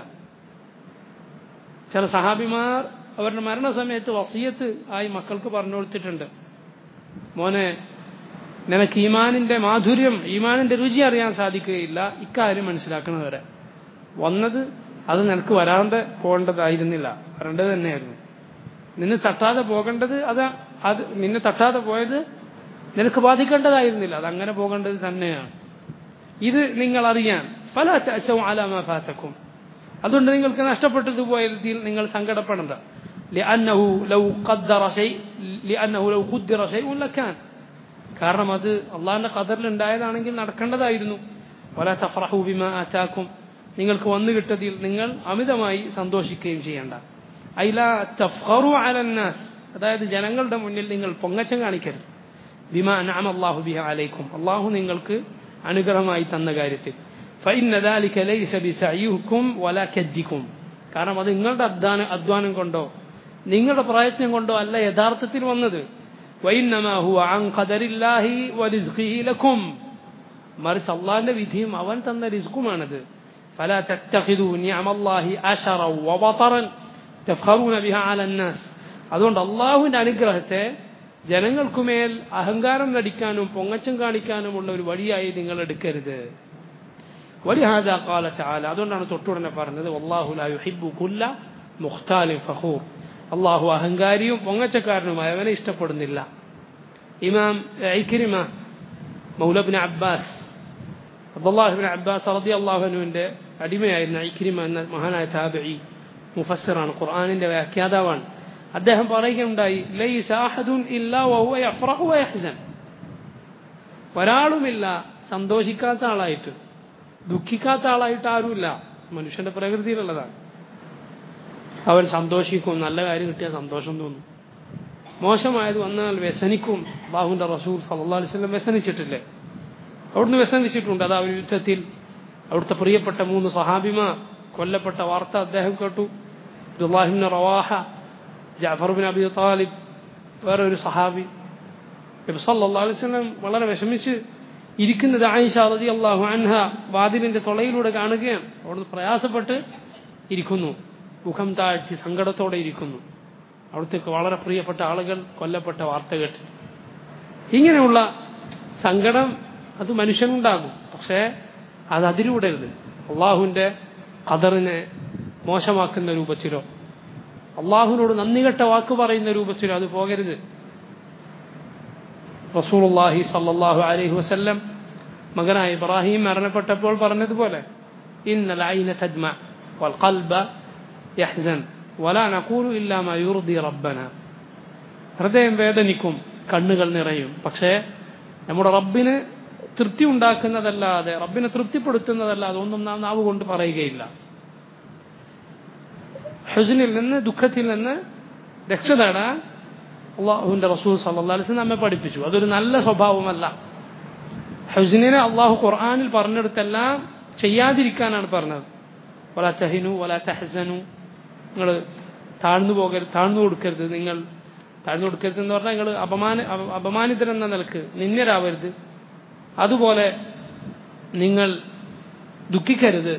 ചില സഹാബിമാർ അവരുടെ മരണസമയത്ത് വസീയത്ത് ആയി മക്കൾക്ക് പറഞ്ഞു കൊടുത്തിട്ടുണ്ട് മോനെ നിനക്ക് ഈമാനിന്റെ മാധുര്യം ഈമാനിന്റെ രുചി അറിയാൻ സാധിക്കുകയില്ല ഇക്കാര്യം മനസ്സിലാക്കണം വരെ വന്നത് അത് നിനക്ക് വരാതെ പോകേണ്ടതായിരുന്നില്ല വരേണ്ടത് തന്നെയായിരുന്നു നിന്നെ തട്ടാതെ പോകേണ്ടത് അത് അത് നിന്നെ തട്ടാതെ പോയത് നിനക്ക് ബാധിക്കേണ്ടതായിരുന്നില്ല അത് അങ്ങനെ പോകേണ്ടത് തന്നെയാണ് ഇത് നിങ്ങൾ അറിയാൻ ഫല അശവും അലാമ ഫാത്തക്കും അതുകൊണ്ട് നിങ്ങൾക്ക് നഷ്ടപ്പെട്ടത് പോയതിൽ നിങ്ങൾ സങ്കടപ്പെടേണ്ട لأنه لو قدر شيء لأنه لو قدر شيء لكان കാരണം അത് അള്ളാഹിന്റെ ഖദറിൽ ഉണ്ടായതാണെങ്കിൽ നടക്കേണ്ടതായിരുന്നു വല തഫറഹു ബിമ ആറ്റാക്കും നിങ്ങൾക്ക് വന്നു കിട്ടതിൽ നിങ്ങൾ അമിതമായി സന്തോഷിക്കുകയും ചെയ്യേണ്ട ഐല തഫ്ഖറു അലന്നാസ് അതായത് ജനങ്ങളുടെ മുന്നിൽ നിങ്ങൾ പൊങ്ങച്ചം കാണിക്കരുത് ബിമ അനാം അള്ളാഹു ബിഹ അലൈക്കും അള്ളാഹു നിങ്ങൾക്ക് അനുഗ്രഹമായി തന്ന കാര്യത്തിൽ فإن ذلك ليس بسعيكم ولا كدكم കാരണം അത് നിങ്ങളുടെ അധ്വാന അധ്വാനം കൊണ്ടോ നിങ്ങളുടെ പ്രയത്നം കൊണ്ടോ അല്ല യഥാർത്ഥത്തിൽ വന്നത് وإنما هو عن قدر الله ورزقه لكم മറിച്ച് അള്ളാഹിന്റെ വിധിയും അവൻ തന്ന റിസ്കുമാണത് فلا تتخذوا نعم الله أشرا وبطرا تفخرون بها على الناس അതുകൊണ്ട് അള്ളാഹുവിന്റെ അനുഗ്രഹത്തെ ജനങ്ങൾക്കുമേൽ അഹങ്കാരം നടിക്കാനും പൊങ്ങച്ചം കാണിക്കാനുമുള്ള ഒരു വഴിയായി നിങ്ങൾ എടുക്കരുത് ولهذا قال تعالى അതുകൊണ്ടാണ് തൊട്ടുടനെ പറഞ്ഞത് والله لا يحب كل مختال فخور അള്ളാഹു അഹങ്കാരിയും പൊങ്ങച്ചക്കാരനുമായ അവനെ ഇഷ്ടപ്പെടുന്നില്ല ഇമാം ഇക്രിമ മൗലബിൻ അബ്ബാസ് അബ്ദുല്ലാഹിബിൻ അബ്ബാസ് റതി അള്ളാഹുനുവിന്റെ അടിമയായിരുന്ന ഇക്രിമ എന്ന മഹാനായ താബി മുഫസ്സിറാണ് ഖുർആാനിന്റെ വ്യാഖ്യാതാവാണ് അദ്ദേഹം പറയുകയുണ്ടായി ലൈസ അഹദുൻ ഇല്ലാ വഹുവ യഫ്റഹു വയഹ്സൻ ഒരാളുമില്ല സന്തോഷിക്കാത്ത ആളായിട്ട് ദുഃഖിക്കാത്ത ആളായിട്ട് ആരുമില്ല മനുഷ്യന്റെ പ്രകൃതിയിലുള്ളതാണ് അവൻ സന്തോഷിക്കും നല്ല കാര്യം കിട്ടിയാൽ സന്തോഷം തോന്നും മോശമായത് വന്നാൽ വ്യസനിക്കും ബാഹുന്റെ റസൂൽ സല്ലാ അലിസ്ലം വ്യസനിച്ചിട്ടില്ലേ അവിടുന്ന് വ്യസനിച്ചിട്ടുണ്ട് അത് ആ ഒരു യുദ്ധത്തിൽ അവിടുത്തെ പ്രിയപ്പെട്ട മൂന്ന് സഹാബിമാർ കൊല്ലപ്പെട്ട വാർത്ത അദ്ദേഹം കേട്ടു ദുല്ലാഹിബിൻ റവാഹ ജാഫർബിൻ അബി താലിബ് വേറെ ഒരു സഹാബി നബി സല്ലാ അലിസ്ലം വളരെ വിഷമിച്ച് ഇരിക്കുന്നത് ആയിഷ റതി അള്ളാഹു അൻഹ വാതിലിന്റെ തൊളയിലൂടെ കാണുകയാണ് അവിടുന്ന് പ്രയാസപ്പെട്ട് ഇരിക്കുന്നു മുഖം താഴ്ത്തി സങ്കടത്തോടെ ഇരിക്കുന്നു അവിടുത്തേക്ക് വളരെ പ്രിയപ്പെട്ട ആളുകൾ കൊല്ലപ്പെട്ട വാർത്ത കേട്ട് ഇങ്ങനെയുള്ള സങ്കടം അത് മനുഷ്യനുണ്ടാകും പക്ഷേ അത് അതിലൂടരുത് അള്ളാഹുവിൻ്റെ ഖദറിനെ മോശമാക്കുന്ന രൂപത്തിലോ അള്ളാഹുവിനോട് നന്ദി കെട്ട വാക്ക് പറയുന്ന രൂപത്തിലോ അത് പോകരുത് റസൂലുള്ളാഹി സല്ലല്ലാഹു അലൈഹി വസല്ലം മകനായ ഇബ്രാഹിം മരണപ്പെട്ടപ്പോൾ പറഞ്ഞതുപോലെ ഇന്നൽ ഐന തദ്മ വൽ ഖൽബ യഹ്സൻ വലാ നഖൂലു ഇല്ലാ മാ യുർദി റബ്ബന ഹൃദയം വേദനിക്കും കണ്ണുകൾ നിറയും പക്ഷേ നമ്മുടെ റബ്ബിന് തൃപ്തി ഉണ്ടാക്കുന്നതല്ലാതെ റബ്ബിനെ തൃപ്തിപ്പെടുത്തുന്നതല്ലാതെ ഒന്നും നാം നാവ് കൊണ്ട് പറയുകയില്ല ഹുസ്നിൽ നിന്ന് ദുഃഖത്തിൽ നിന്ന് രക്ഷ നേടാൻ അള്ളാഹുവിന്റെ റസൂൽ സല്ലാ അലിസ് നമ്മെ പഠിപ്പിച്ചു അതൊരു നല്ല സ്വഭാവമല്ല ഹുസ്നിനെ അള്ളാഹു ഖുർആാനിൽ പറഞ്ഞെടുത്തെല്ലാം ചെയ്യാതിരിക്കാനാണ് പറഞ്ഞത് വല ചഹിനു വല തെഹസനു നിങ്ങൾ താഴ്ന്നു പോകരുത് താഴ്ന്നു കൊടുക്കരുത് നിങ്ങൾ താഴ്ന്നു കൊടുക്കരുത് എന്ന് പറഞ്ഞാൽ നിങ്ങൾ അപമാന അപമാനിതരെന്ന നിലക്ക് നിന്ദരാവരുത് അതുപോലെ നിങ്ങൾ ദുഃഖിക്കരുത്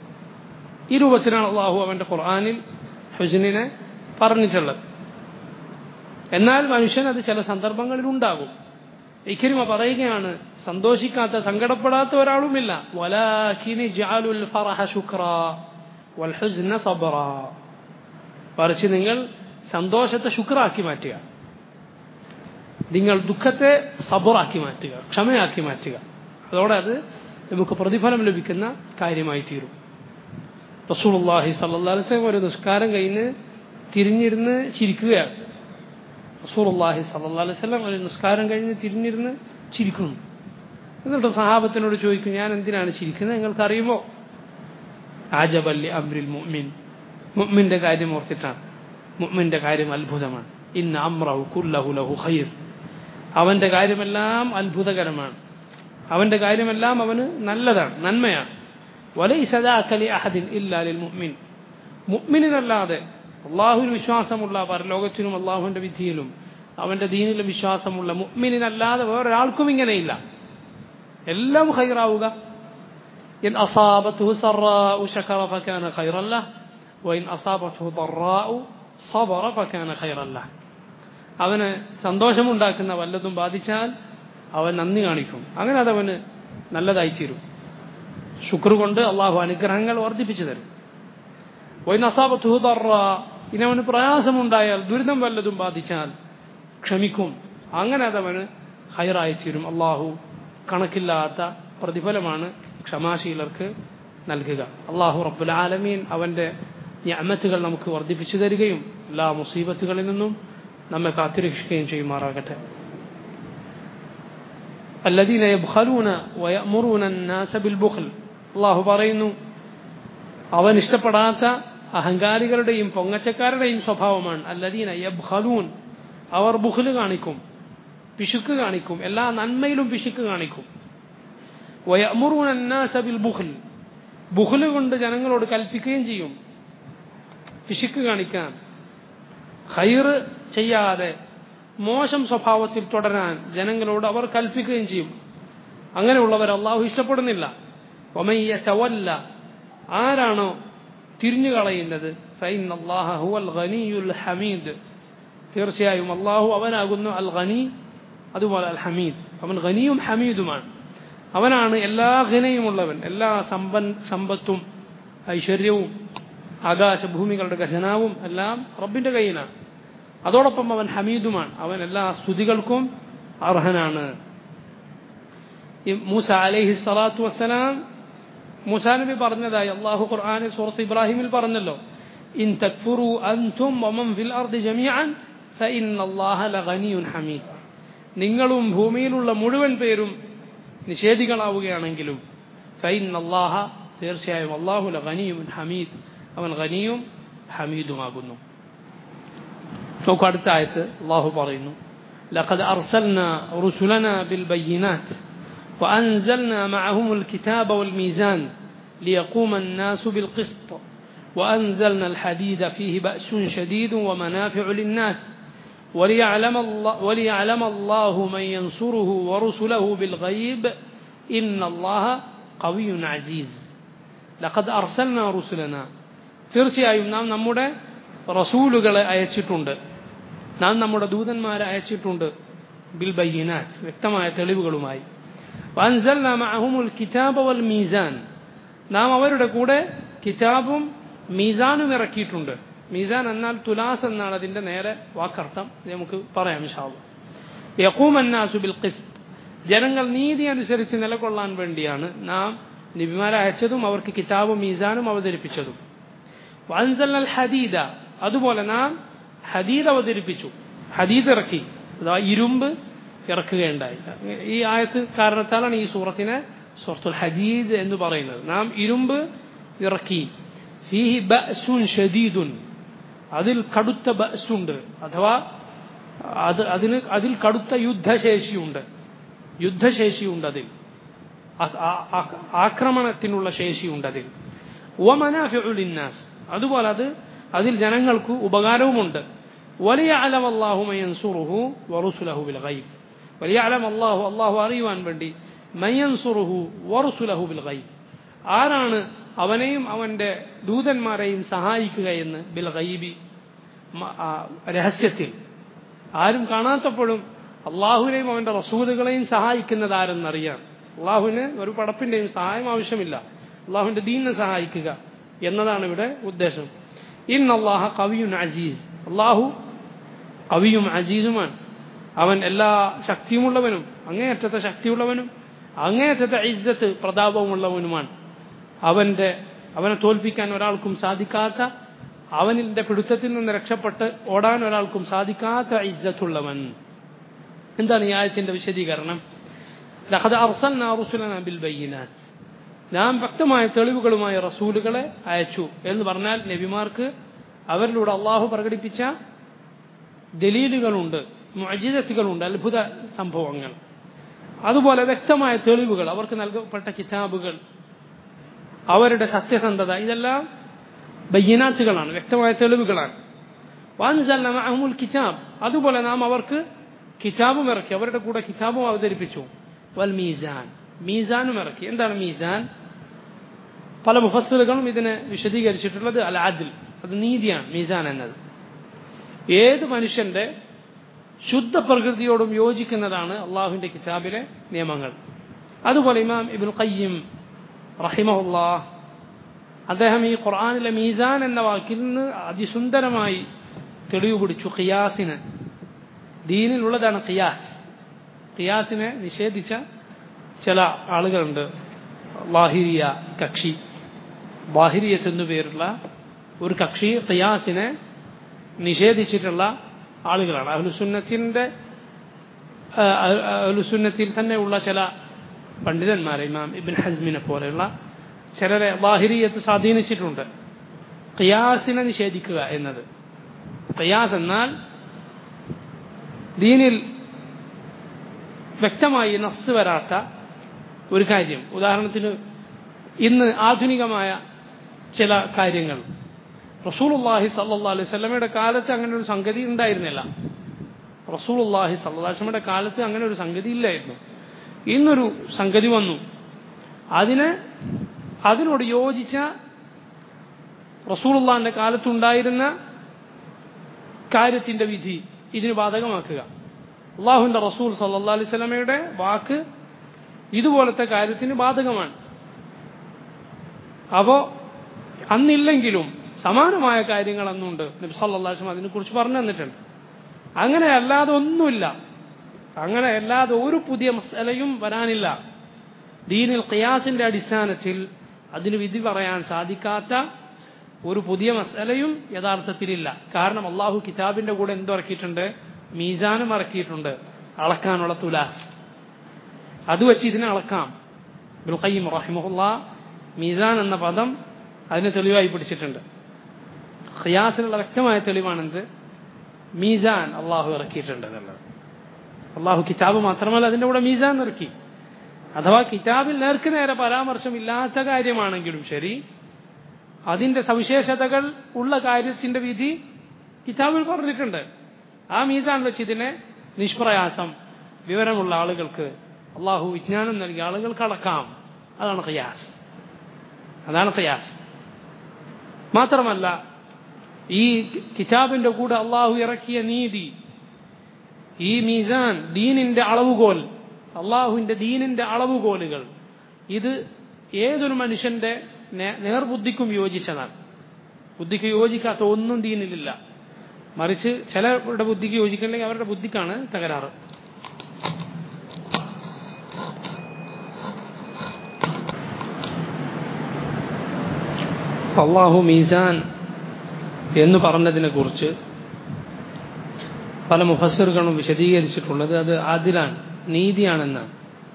ഈ രൂപത്തിലാണ് അള്ളാഹു അവന്റെ ഖുർആാനിൽ ഹുസ്നിനെ പറഞ്ഞിട്ടുള്ളത് എന്നാൽ മനുഷ്യൻ അത് ചില സന്ദർഭങ്ങളിൽ ഉണ്ടാകും ഇഖരിമ പറയുകയാണ് സന്തോഷിക്കാത്ത സങ്കടപ്പെടാത്ത ഒരാളുമില്ല വലാഖിനി ജാലുൽ ഫറഹ ശുക്ര വൽ ഹുസ്ന സബ്റ മറിച്ച് നിങ്ങൾ സന്തോഷത്തെ ശുക്രാക്കി മാറ്റുക നിങ്ങൾ ദുഃഖത്തെ സബറാക്കി മാറ്റുക ക്ഷമയാക്കി മാറ്റുക അതോടെ അത് നമുക്ക് പ്രതിഫലം ലഭിക്കുന്ന കാര്യമായി തീരും റസൂലുള്ളാഹി സല്ലല്ലാഹു അലൈഹി വസല്ലം ഒരു നിസ്കാരം കഴിഞ്ഞ് തിരിഞ്ഞിരുന്ന് ചിരിക്കുകയാണ് റസൂലുള്ളാഹി സല്ലല്ലാഹു അലൈഹി വസല്ലം ഒരു നിസ്കാരം കഴിഞ്ഞ് തിരിഞ്ഞിരുന്ന് ചിരിക്കുന്നു എന്നിട്ട് സഹാബത്തിനോട് ചോദിക്കും ഞാൻ എന്തിനാണ് ചിരിക്കുന്നത് നിങ്ങൾക്ക് അറിയുമോ ആജബല്ലി അംരിൽ മുഅ്മിൻ മുഅ്മിന്റെ കാര്യം ഓർത്തിട്ടാണ് മുഅ്മിന്റെ കാര്യം അത്ഭുതമാണ് ഇന്ന അമ്രഹു കുല്ലഹു ലഹു ഖൈർ അവന്റെ കാര്യമെല്ലാം അത്ഭുതകരമാണ് അവന്റെ കാര്യമെല്ലാം അവന് നല്ലതാണ് നന്മയാണ് വലൈസ ദാക അഹദിൻ ഇല്ലാ ലിൽ മുഅ്മിൻ മുഅ്മിനിനല്ലാതെ അള്ളാഹുവിൽ വിശ്വാസമുള്ള പരലോകത്തിനും അള്ളാഹുവിന്റെ വിധിയിലും അവന്റെ ദീനിലും വിശ്വാസമുള്ള മുഅ്മിനിനല്ലാതെ വേറൊരാൾക്കും ഇങ്ങനെയില്ല എല്ലാം ഖൈറാവുക إن أصابته سراء شكر فكان خيرا له وإن أصابته ضراء صبر فكان خيرا له അവന് സന്തോഷമുണ്ടാക്കുന്ന വല്ലതും ബാധിച്ചാൽ അവൻ നന്ദി കാണിക്കും അങ്ങനെ അതവന് നല്ലതായി തീരും ശുക്ർ കൊണ്ട് അള്ളാഹു അനുഗ്രഹങ്ങൾ വർദ്ധിപ്പിച്ചു തരും വൈനസാബത്തുഹുദറ ഇനി അവന് പ്രയാസമുണ്ടായാൽ ദുരിതം വല്ലതും ബാധിച്ചാൽ ക്ഷമിക്കും അങ്ങനെ അതവന് ഹൈറായി തീരും അള്ളാഹു കണക്കില്ലാത്ത പ്രതിഫലമാണ് ക്ഷമാശീലർക്ക് നൽകുക അള്ളാഹു റബ്ബുൽ ആലമീൻ അവന്റെ ഞാമത്തുകൾ നമുക്ക് വർദ്ധിപ്പിച്ചു തരികയും എല്ലാ മുസീബത്തുകളിൽ നിന്നും നമ്മെ കാത്തുരക്ഷിക്കുകയും ചെയ്യുമാറാകട്ടെ الذين يبخلون ويأمرون الناس بالبخل الله പറയുന്നു അവൻ ഇഷ്ടപ്പെടാത്ത അഹങ്കാരികളുടെയും പൊങ്ങച്ചക്കാരുടെയും സ്വഭാവമാണ് അല്ലദീന യബ്ഖലൂൻ അവർ ബുഖല് കാണിക്കും പിശുക്ക് കാണിക്കും എല്ലാ നന്മയിലും പിശുക്ക് കാണിക്കും വയമുറൂൻ അന്നാസബിൽ ബുഖൽ ബുഖല് കൊണ്ട് ജനങ്ങളോട് കൽപ്പിക്കുകയും ചെയ്യും പിശുക്ക് കാണിക്കാൻ ഹൈറ് ചെയ്യാതെ മോശം സ്വഭാവത്തിൽ തുടരാൻ ജനങ്ങളോട് അവർ കൽപ്പിക്കുകയും ചെയ്യും അങ്ങനെയുള്ളവർ അള്ളാഹു ഇഷ്ടപ്പെടുന്നില്ല ഒമയ്യ ചവല്ല ആരാണോ തിരിഞ്ഞു കളയുന്നത് ഹമീദ് തീർച്ചയായും അള്ളാഹു അവനാകുന്നു അൽ ഖനി അതുപോലെ അൽ ഹമീദ് അവൻ ഖനിയും ഹമീദുമാണ് അവനാണ് എല്ലാ ഖനയുമുള്ളവൻ എല്ലാ സമ്പൻ സമ്പത്തും ഐശ്വര്യവും ആകാശഭൂമികളുടെ ഖജനാവും എല്ലാം റബ്ബിന്റെ കയ്യിലാണ് അതോടൊപ്പം അവൻ ഹമീദുമാണ് അവൻ എല്ലാ സ്തുതികൾക്കും അർഹനാണ് മൂസ അലൈഹി സ്വലാത്തു വസ്സലാം മൂസാ നബി പറഞ്ഞതായി അള്ളാഹു ഖുർആാനിൽ സൂറത്ത് ഇബ്രാഹിമിൽ പറഞ്ഞല്ലോ ഇൻ തക്ഫുറു അൻതും വമൻ ഫിൽ അർദി ജമീഅൻ ഫഇന്ന അല്ലാഹ ലഗനിയുൻ ഹമീദ് നിങ്ങളും ഭൂമിയിലുള്ള മുഴുവൻ പേരും നിഷേധികളാവുകയാണെങ്കിലും ഫഇന്ന അല്ലാഹ തീർച്ചയായും അള്ളാഹു ലഗനിയുൻ ഹമീദ് അവൻ ഖനിയും ഹമീദുമാകുന്നു നോക്കൂ അടുത്ത ആയത്ത് അള്ളാഹു പറയുന്നു لقد أرسلنا رسلنا بالبينات وأنزلنا معهم الكتاب والميزان ليقوم الناس بالقسط وأنزلنا الحديد فيه بأس شديد ومنافع للناس وليعلم الله, وليعلم الله من ينصره ورسله بالغيب إن الله قوي عزيز لقد أرسلنا رسلنا തീർച്ചയായും നാം നമ്മുടെ റസൂലുകളെ അയച്ചിട്ടുണ്ട് നാം നമ്മുടെ ദൂതന്മാരെ അയച്ചിട്ടുണ്ട് ബിൽ ബയ്യനാത്ത് വ്യക്തമായ തെളിവുകളുമായി വൻസൽന മഅഹുമുൽ കിതാബ വൽ മീസാൻ നാം അവരുടെ കൂടെ കിതാബും മീസാനും ഇറക്കിയിട്ടുണ്ട് മീസാൻ എന്നാൽ തുലാസ് എന്നാണ് അതിന്റെ നേരെ വാക്കർത്ഥം ഇത് നമുക്ക് പറയാം ഇൻഷാല്ല യക്കൂമന്നാസു ബിൽ ഖിസ്ത് ജനങ്ങൾ നീതി അനുസരിച്ച് നിലകൊള്ളാൻ വേണ്ടിയാണ് നാം നബിമാരെ അയച്ചതും അവർക്ക് കിതാബും മീസാനും അവതരിപ്പിച്ചതും വൻസൽ ഹദീദ അതുപോലെ നാം ഹദീദ് അവതരിപ്പിച്ചു ഹദീദ് ഇറക്കി അഥവാ ഇരുമ്പ് ഇറക്കുകയുണ്ടായി ഈ ആയത്ത് കാരണത്താലാണ് ഈ സൂറത്തിനെ സൂറത്തുൽ ഹദീദ് എന്ന് പറയുന്നത് നാം ഇരുമ്പ് ഇറക്കി ഫീഹി ബഅസുൻ ഷദീദുൻ അതിൽ കടുത്ത ബഅസുണ്ട് അഥവാ അത് അതിന് അതിൽ കടുത്ത യുദ്ധശേഷിയുണ്ട് യുദ്ധശേഷിയുണ്ട് അതിൽ ആക്രമണത്തിനുള്ള ശേഷിയുണ്ട് അതിൽ ഒമനാഫിഉലിന്നാസ് അതുപോലെ അത് അതിൽ ജനങ്ങൾക്ക് ഉപകാരവുമുണ്ട് വലിയ അലം അള്ളാഹു മയൻസുറുഹു വറുസുലഹു ബിൽ ഗൈബ് വലിയ അലം അള്ളാഹു അള്ളാഹു അറിയുവാൻ വേണ്ടി മയൻസുറുഹു വറുസുലഹു ബിൽ ഗൈബ് ആരാണ് അവനെയും അവന്റെ ദൂതന്മാരെയും സഹായിക്കുക എന്ന് ബിൽ ഗൈബി രഹസ്യത്തിൽ ആരും കാണാത്തപ്പോഴും അള്ളാഹുവിനെയും അവന്റെ റസൂലുകളെയും സഹായിക്കുന്നത് ആരെന്നറിയാം അള്ളാഹുവിന് ഒരു പടപ്പിന്റെയും സഹായം ആവശ്യമില്ല അള്ളാഹുവിന്റെ ദീനിനെ സഹായിക്കുക എന്നതാണ് ഇവിടെ ഉദ്ദേശം ഇൻ അള്ളാഹ കവിയുൻ അസീസ് അള്ളാഹു കവിയും അസീസുമാണ് അവൻ എല്ലാ ശക്തിയുമുള്ളവനും അങ്ങേയറ്റത്തെ ശക്തിയുള്ളവനും അങ്ങേയറ്റത്തെ ഇജ്ജത്ത് പ്രതാപവുമുള്ളവനുമാണ് അവന്റെ അവനെ തോൽപ്പിക്കാൻ ഒരാൾക്കും സാധിക്കാത്ത അവനിന്റെ പിടുത്തത്തിൽ നിന്ന് രക്ഷപ്പെട്ട് ഓടാൻ ഒരാൾക്കും സാധിക്കാത്ത ഇജ്ജത്തുള്ളവൻ എന്താണ് ഈ ആയത്തിന്റെ വിശദീകരണം ബിൽ ബയ്യനാത്ത് നാം വ്യക്തമായ തെളിവുകളുമായ റസൂലുകളെ അയച്ചു എന്ന് പറഞ്ഞാൽ നബിമാർക്ക് അവരിലൂടെ അള്ളാഹു പ്രകടിപ്പിച്ച ദലീലുകളുണ്ട് മജിതത്തുകളുണ്ട് അത്ഭുത സംഭവങ്ങൾ അതുപോലെ വ്യക്തമായ തെളിവുകൾ അവർക്ക് നൽകപ്പെട്ട കിതാബുകൾ അവരുടെ സത്യസന്ധത ഇതെല്ലാം ബയ്യനാത്തുകളാണ് വ്യക്തമായ തെളിവുകളാണ് വാൻസൽ കിതാബ് അതുപോലെ നാം അവർക്ക് കിതാബും ഇറക്കി അവരുടെ കൂടെ കിതാബും അവതരിപ്പിച്ചു വൽ മീസാൻ മീസാനും ഇറക്കി എന്താണ് മീസാൻ പല മുഫസ്സലുകളും ഇതിനെ വിശദീകരിച്ചിട്ടുള്ളത് അൽ ആദിൽ അത് നീതിയാണ് മീസാൻ എന്നത് ഏത് മനുഷ്യന്റെ ശുദ്ധ പ്രകൃതിയോടും യോജിക്കുന്നതാണ് അള്ളാഹുവിന്റെ കിതാബിലെ നിയമങ്ങൾ അതുപോലെ ഇമാം ഇബുൽ ഖയ്യിം റഹിമഹുല്ലാ അദ്ദേഹം ഈ ഖുർആാനിലെ മീസാൻ എന്ന വാക്കിൽ നിന്ന് അതിസുന്ദരമായി തെളിവ് പിടിച്ചു ഖിയാസിന് ദീനിലുള്ളതാണ് ഖിയാസ് ഖിയാസിനെ നിഷേധിച്ച ചില ആളുകളുണ്ട് വാഹിരിയ കക്ഷി വാഹിരിയത്ത് എന്നു പേരുള്ള ഒരു കക്ഷി ഖിയാസിനെ നിഷേധിച്ചിട്ടുള്ള ആളുകളാണ് അഹ്ലുസുന്നത്തിന്റെ അഹ്ലുസുന്നത്തിൽ തന്നെയുള്ള ചില പണ്ഡിതന്മാരെ ഇമാം ഇബിൻ ഹസ്മിനെ പോലെയുള്ള ചിലരെ വാഹിരിയത്ത് സ്വാധീനിച്ചിട്ടുണ്ട് ഖിയാസിനെ നിഷേധിക്കുക എന്നത് ഖിയാസ് എന്നാൽ ദീനിൽ വ്യക്തമായി നസ് വരാത്ത ഒരു കാര്യം ഉദാഹരണത്തിന് ഇന്ന് ആധുനികമായ ചില കാര്യങ്ങൾ റസൂലുല്ലാഹി സല്ലാ അലൈഹി സ്വലമയുടെ കാലത്ത് അങ്ങനെ ഒരു സംഗതി ഉണ്ടായിരുന്നില്ല റസൂലുല്ലാഹി സല്ലാസ്ലമയുടെ കാലത്ത് അങ്ങനെ ഒരു സംഗതി ഇല്ലായിരുന്നു ഇന്നൊരു സംഗതി വന്നു അതിന് അതിനോട് യോജിച്ച റസൂലുള്ളാന്റെ കാലത്തുണ്ടായിരുന്ന കാര്യത്തിന്റെ വിധി ഇതിന് ബാധകമാക്കുക അള്ളാഹുവിന്റെ റസൂൽ സല്ലാ അലൈഹി സ്വലമയുടെ വാക്ക് ഇതുപോലത്തെ കാര്യത്തിന് ബാധകമാണ് അപ്പോ അന്നില്ലെങ്കിലും സമാനമായ കാര്യങ്ങൾ അന്നുണ്ട് നബി സല്ലാസ്ലം അതിനെക്കുറിച്ച് പറഞ്ഞു തന്നിട്ടുണ്ട് അങ്ങനെ അല്ലാതെ ഒന്നുമില്ല അങ്ങനെ അല്ലാതെ ഒരു പുതിയ മസലയും വരാനില്ല ദീനിൽ ഖിയാസിന്റെ അടിസ്ഥാനത്തിൽ അതിന് വിധി പറയാൻ സാധിക്കാത്ത ഒരു പുതിയ മസലയും യഥാർത്ഥത്തിലില്ല കാരണം അള്ളാഹു കിതാബിന്റെ കൂടെ എന്തിറക്കിയിട്ടുണ്ട് മീസാനും ഇറക്കിയിട്ടുണ്ട് അളക്കാനുള്ള തുലാസ് അത് വെച്ച് ഇതിനെ അളക്കാം ബുൽഖയ്യം റഹിമുല്ല മീസാൻ എന്ന പദം അതിനെ തെളിവായി പിടിച്ചിട്ടുണ്ട് ഖിയാസിനുള്ള വ്യക്തമായ തെളിവാണെന്ത് മീസാൻ അള്ളാഹു ഇറക്കിയിട്ടുണ്ട് എന്നുള്ളത് അള്ളാഹു കിതാബ് മാത്രമല്ല അതിന്റെ കൂടെ മീസാൻ ഇറക്കി അഥവാ കിതാബിൽ നേർക്ക് നേരെ പരാമർശമില്ലാത്ത കാര്യമാണെങ്കിലും ശരി അതിന്റെ സവിശേഷതകൾ ഉള്ള കാര്യത്തിന്റെ വിധി കിതാബിൽ പറഞ്ഞിട്ടുണ്ട് ആ മീസാൻ വെച്ച് ഇതിനെ നിഷ്പ്രയാസം വിവരമുള്ള ആളുകൾക്ക് അള്ളാഹു വിജ്ഞാനം നൽകിയ ആളുകൾക്ക് അടക്കാം അതാണ് ഖിയാസ് അതാണ് ഖിയാസ് മാത്രമല്ല ഈ കിതാബിന്റെ കൂടെ അള്ളാഹു ഇറക്കിയ നീതി ഈ മീസാൻ ദീനിന്റെ അളവുകോൽ അള്ളാഹുവിന്റെ ദീനിന്റെ അളവുകോലുകൾ ഇത് ഏതൊരു മനുഷ്യന്റെ നേ- നേർബുദ്ധിക്കും യോജിച്ചതാണ് ബുദ്ധിക്ക് യോജിക്കാത്ത ഒന്നും ദീനിലില്ല മറിച്ച് ചിലരുടെ ബുദ്ധിക്ക് യോജിക്കുന്നില്ലെങ്കിൽ അവരുടെ ബുദ്ധിക്കാണ് തകരാറ് അള്ളാഹു മീസാൻ എന്ന് പറഞ്ഞതിനെ കുറിച്ച് പല മുഫസ്സിറുകളും വിശദീകരിച്ചിട്ടുള്ളത് അത് ആദിലാണ് നീതിയാണെന്നാണ്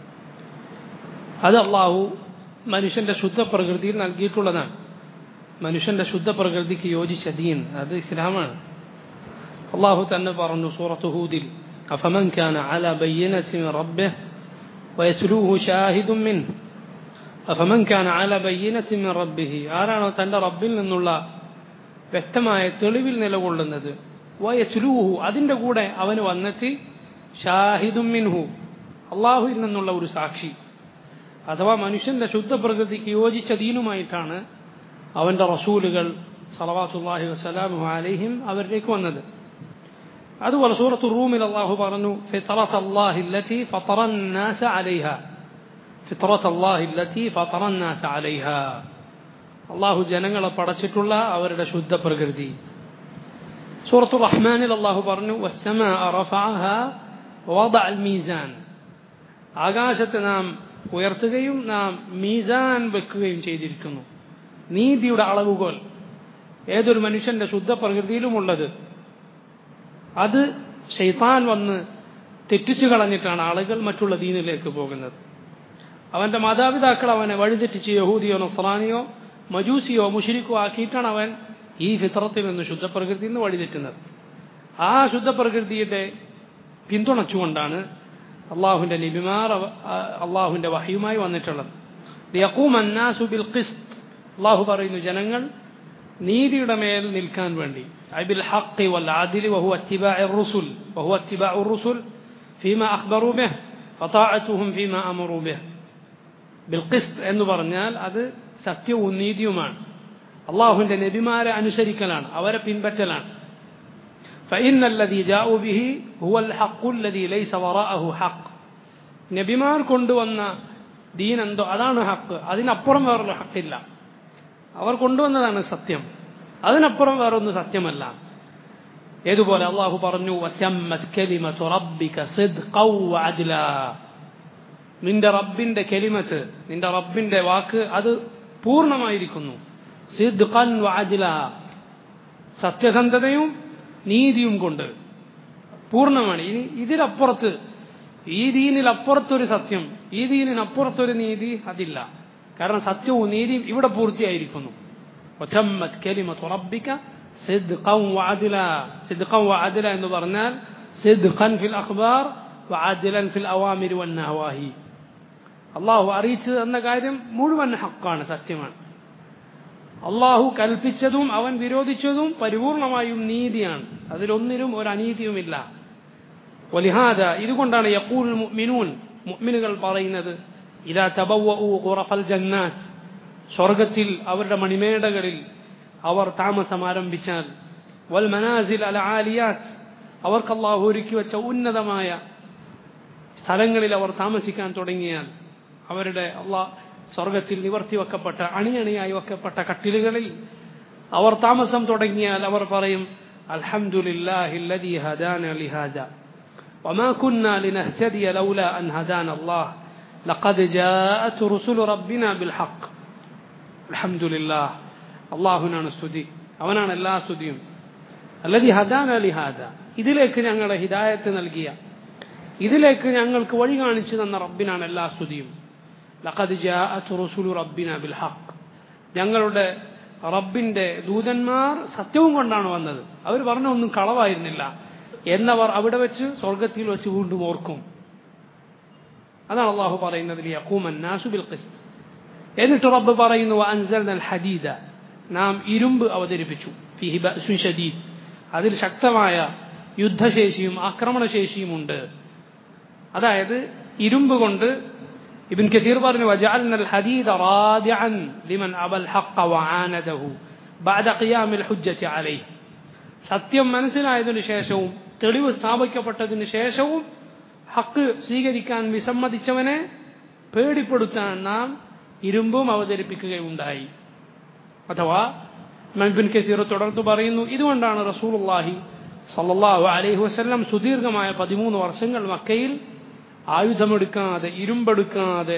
അത് അള്ളാഹു മനുഷ്യന്റെ ശുദ്ധ പ്രകൃതിയിൽ നൽകിയിട്ടുള്ളതാണ് മനുഷ്യന്റെ ശുദ്ധ പ്രകൃതിക്ക് യോജിച്ച ദീൻ അത് ഇസ്ലാമാണ് അള്ളാഹു തന്നെ പറഞ്ഞു സൂറത്ത് ഹൂദിൽ അഫമൻ കാന അല ബയ്യനത്തി മിൻ റബ്ബിഹ് വയസ്ലൂഹു ഷാഹിദും മിൻ അഫമൻ കാന അല ബയ്യനത്തി മിൻ റബ്ബിഹി ആരാണോ തന്റെ റബ്ബിൽ നിന്നുള്ള വ്യക്തമായ തെളിവിൽ നിലകൊള്ളുന്നത് വയസ്ലൂഹു അതിന്റെ കൂടെ അവന് വന്നെത്തി ഷാഹിദും മിൻഹു അള്ളാഹുവിൽ നിന്നുള്ള ഒരു സാക്ഷി അഥവാ മനുഷ്യന്റെ ശുദ്ധ പ്രകൃതിക്ക് യോജിച്ച ദീനുമായിട്ടാണ് അവന്റെ റസൂലുകൾ സലവാത്തുല്ലാഹി വസ്സലാമു അലൈഹിം അവരിലേക്ക് വന്നത് അതുപോലെ സൂറത്തു റൂമിൽ അള്ളാഹു പറഞ്ഞു ഫിത്രത്ത് അല്ലാഹി التي فطر الناس عليها ഫിത്രത്ത് അല്ലാഹി التي فطر الناس عليها അള്ളാഹു ജനങ്ങളെ പടച്ചിട്ടുള്ള അവരുടെ ശുദ്ധ പ്രകൃതി സൂറത്തു റഹ്മാനിൽ അള്ളാഹു പറഞ്ഞു والسماء رفعها ووضع الميزان ആകാശത്തെ നാം ഉയർത്തുകയും നാം മീസാൻ വെക്കുകയും ചെയ്തിരിക്കുന്നു നീതിയുടെ അളവുകോൽ ഏതൊരു മനുഷ്യന്റെ ശുദ്ധ പ്രകൃതിയിലുമുള്ളത് അത് ഷെയ്ത്താൻ വന്ന് തെറ്റിച്ചു കളഞ്ഞിട്ടാണ് ആളുകൾ മറ്റുള്ള ദീനിലേക്ക് പോകുന്നത് അവന്റെ മാതാപിതാക്കൾ അവനെ വഴിതെറ്റിച്ച് യഹൂദിയോ നസ്രാനിയോ മജൂസിയോ മുഷിരിക്കോ ആക്കിയിട്ടാണ് അവൻ ഈ ഫിത്രത്തിൽ നിന്ന് ശുദ്ധ പ്രകൃതിയിൽ നിന്ന് വഴിതെറ്റുന്നത് ആ ശുദ്ധ പ്രകൃതിയുടെ പിന്തുണച്ചുകൊണ്ടാണ് അള്ളാഹുവിന്റെ നബിമാർ അവ- ആ- അള്ളാഹുവിന്റെ വഹയുമായി വന്നിട്ടുള്ളത് ലിയഖൂമ അന്നാസു ബിൽ ഖിസ്ത് അള്ളാഹു പറയുന്നു ജനങ്ങൾ നീതിയുടെ മേൽ നിൽക്കാൻ വേണ്ടി أي بالحق والعدل وهو اتباع الرسل وهو اتباع الرسل فيما أخبروا به وطاعتهم فيما أمروا به بالقسط എന്ന് പറഞ്ഞാൽ അത് സത്യവും നീതിയുമാണ് അള്ളാഹുവിന്റെ നബിമാരെ അനുസരിക്കലാണ് അവരെ പിൻപറ്റലാണ് فإن الذي جاءوا به هو الحق الذي ليس وراءه حق നബിമാർ കൊണ്ടുവന്ന ദീൻ എന്തോ അതാണ് ഹക്ക് അതിനപ്പുറം വേറൊരു ഹക്കില്ല അവർ കൊണ്ടുവന്നതാണ് സത്യം അതിനപ്പുറം വേറൊന്നും സത്യമല്ല ഏതുപോലെ അള്ളാഹു പറഞ്ഞു "വതമ്മത് കലിമതു റബ്ബിക സിദ്ഖൗ വഅദ്ലാ." നിന്റെ റബ്ബിന്റെ കെലിമത്ത് നിന്റെ റബ്ബിന്റെ വാക്ക് അത് പൂർണ്ണമായിരിക്കുന്നു സിദ്ഖൻ വഅദ്ല സത്യസന്ധതയും നീതിയും കൊണ്ട് പൂർണ്ണമാണ് ഇനി ഇതിലപ്പുറത്ത് ഈ ദീനിലപ്പുറത്തൊരു സത്യം ഈ ദീനിനപ്പുറത്തൊരു നീതി അതില്ല കാരണം സത്യവും നീതിയും ഇവിടെ പൂർത്തിയായിരിക്കുന്നു وتمت كلمة ربك صدقا وعدلا صدقا وعدلا എന്ന് പറഞ്ഞാൽ صدقا في الأخبار وعدلا في الأوامر والنواهي അള്ളാഹു അറിയിച്ചു എന്ന കാര്യം മുഴുവൻ ഹക്കാണ് സത്യമാണ് അള്ളാഹു കൽപ്പിച്ചതും അവൻ വിരോധിച്ചതും പരിപൂർണമായും നീതിയാണ് അതിലൊന്നിനും ഒരു അനീതിയുമില്ല വലിഹാദ ഇതുകൊണ്ടാണ് യക്കൂൽ മുഅ്മിനൂൻ മുഅ്മിനുകൾ പറയുന്നത് ഇതാ തബവ്വഉ ഖുറഫൽ ജന്നാത്ത് സ്വർഗത്തിൽ അവരുടെ മണിമേടകളിൽ അവർ താമസം ആരംഭിച്ചാൽ വൽ മനാസിൽ അല ആലിയാത്ത് അവർക്ക് അള്ളാഹു ഒരുക്കി വെച്ച ഉന്നതമായ സ്ഥലങ്ങളിൽ അവർ താമസിക്കാൻ തുടങ്ങിയാൽ അവരുടെ അള്ളാ സ്വർഗത്തിൽ നിവർത്തി വെക്കപ്പെട്ട അണിയണിയായി വെക്കപ്പെട്ട കട്ടിലുകളിൽ അവർ താമസം തുടങ്ങിയാൽ അവർ പറയും അൽഹംദുലില്ലാഹില്ലദീ ഹദാന ലിഹാദ وما كنا لنهتدي لولا أن هدانا الله لقد جاءت رسل ربنا بالحق الحمد لله الله സ്തുതി അവനാണ് എല്ലാ സ്തുതിയും അല്ലതി ഹദാന ലിഹാദ ഇതിലേക്ക് ഞങ്ങളെ ഹിദായത്ത് നൽകിയ ഇതിലേക്ക് ഞങ്ങൾക്ക് വഴി കാണിച്ചു തന്ന റബ്ബിനാണ് എല്ലാ സ്തുതിയും ലഖദ് ജാഅത്ത് റസൂലു റബ്ബിന ബിൽ ഹഖ് ഞങ്ങളുടെ റബ്ബിന്റെ ദൂതന്മാർ സത്യവും കൊണ്ടാണ് വന്നത് അവർ പറഞ്ഞ ഒന്നും കളവായിരുന്നില്ല എന്നവർ അവിടെ വെച്ച് സ്വർഗത്തിൽ വെച്ച് വീണ്ടും ഓർക്കും അതാണ് അള്ളാഹു പറയുന്നത് ലിയഖൂമൻ നാസു ബിൽ ഖിസ്ത് എന്നിട്ട് റബ്ബ് പറയുന്നു അൻസൽനൽ ഹദീദ നാം ഇരുമ്പ് അവതരിപ്പിച്ചു ഫിഹി ബഅസുൻ ഷദീദ് അതിൽ ശക്തമായ യുദ്ധശേഷിയും ആക്രമണശേഷിയും ഉണ്ട് അതായത് ഇരുമ്പ് കൊണ്ട് ഇബിൻ കസീർ പറഞ്ഞു وجعلنا الحديد رادعا لمن أبى الحق وعانده بعد قيام الحجة عليه സത്യം മനസ്സിലായതിനു ശേഷവും തെളിവ് സ്ഥാപിക്കപ്പെട്ടതിന് ശേഷവും ഹക്ക് സ്വീകരിക്കാൻ വിസമ്മതിച്ചവനെ പേടിപ്പെടുത്താൻ നാം ഇരുമ്പും അവതരിപ്പിക്കുകയുണ്ടായി അഥവാ മൻബിൻ കസീർ തുടർന്ന് പറയുന്നു ഇതുകൊണ്ടാണ് റസൂലുള്ളാഹി സല്ലല്ലാഹു അലൈഹി വസല്ലം സുദീർഘമായ പതിമൂന്ന് വർഷങ്ങൾ മക്കയിൽ ആയുധമെടുക്കാതെ ഇരുമ്പെടുക്കാതെ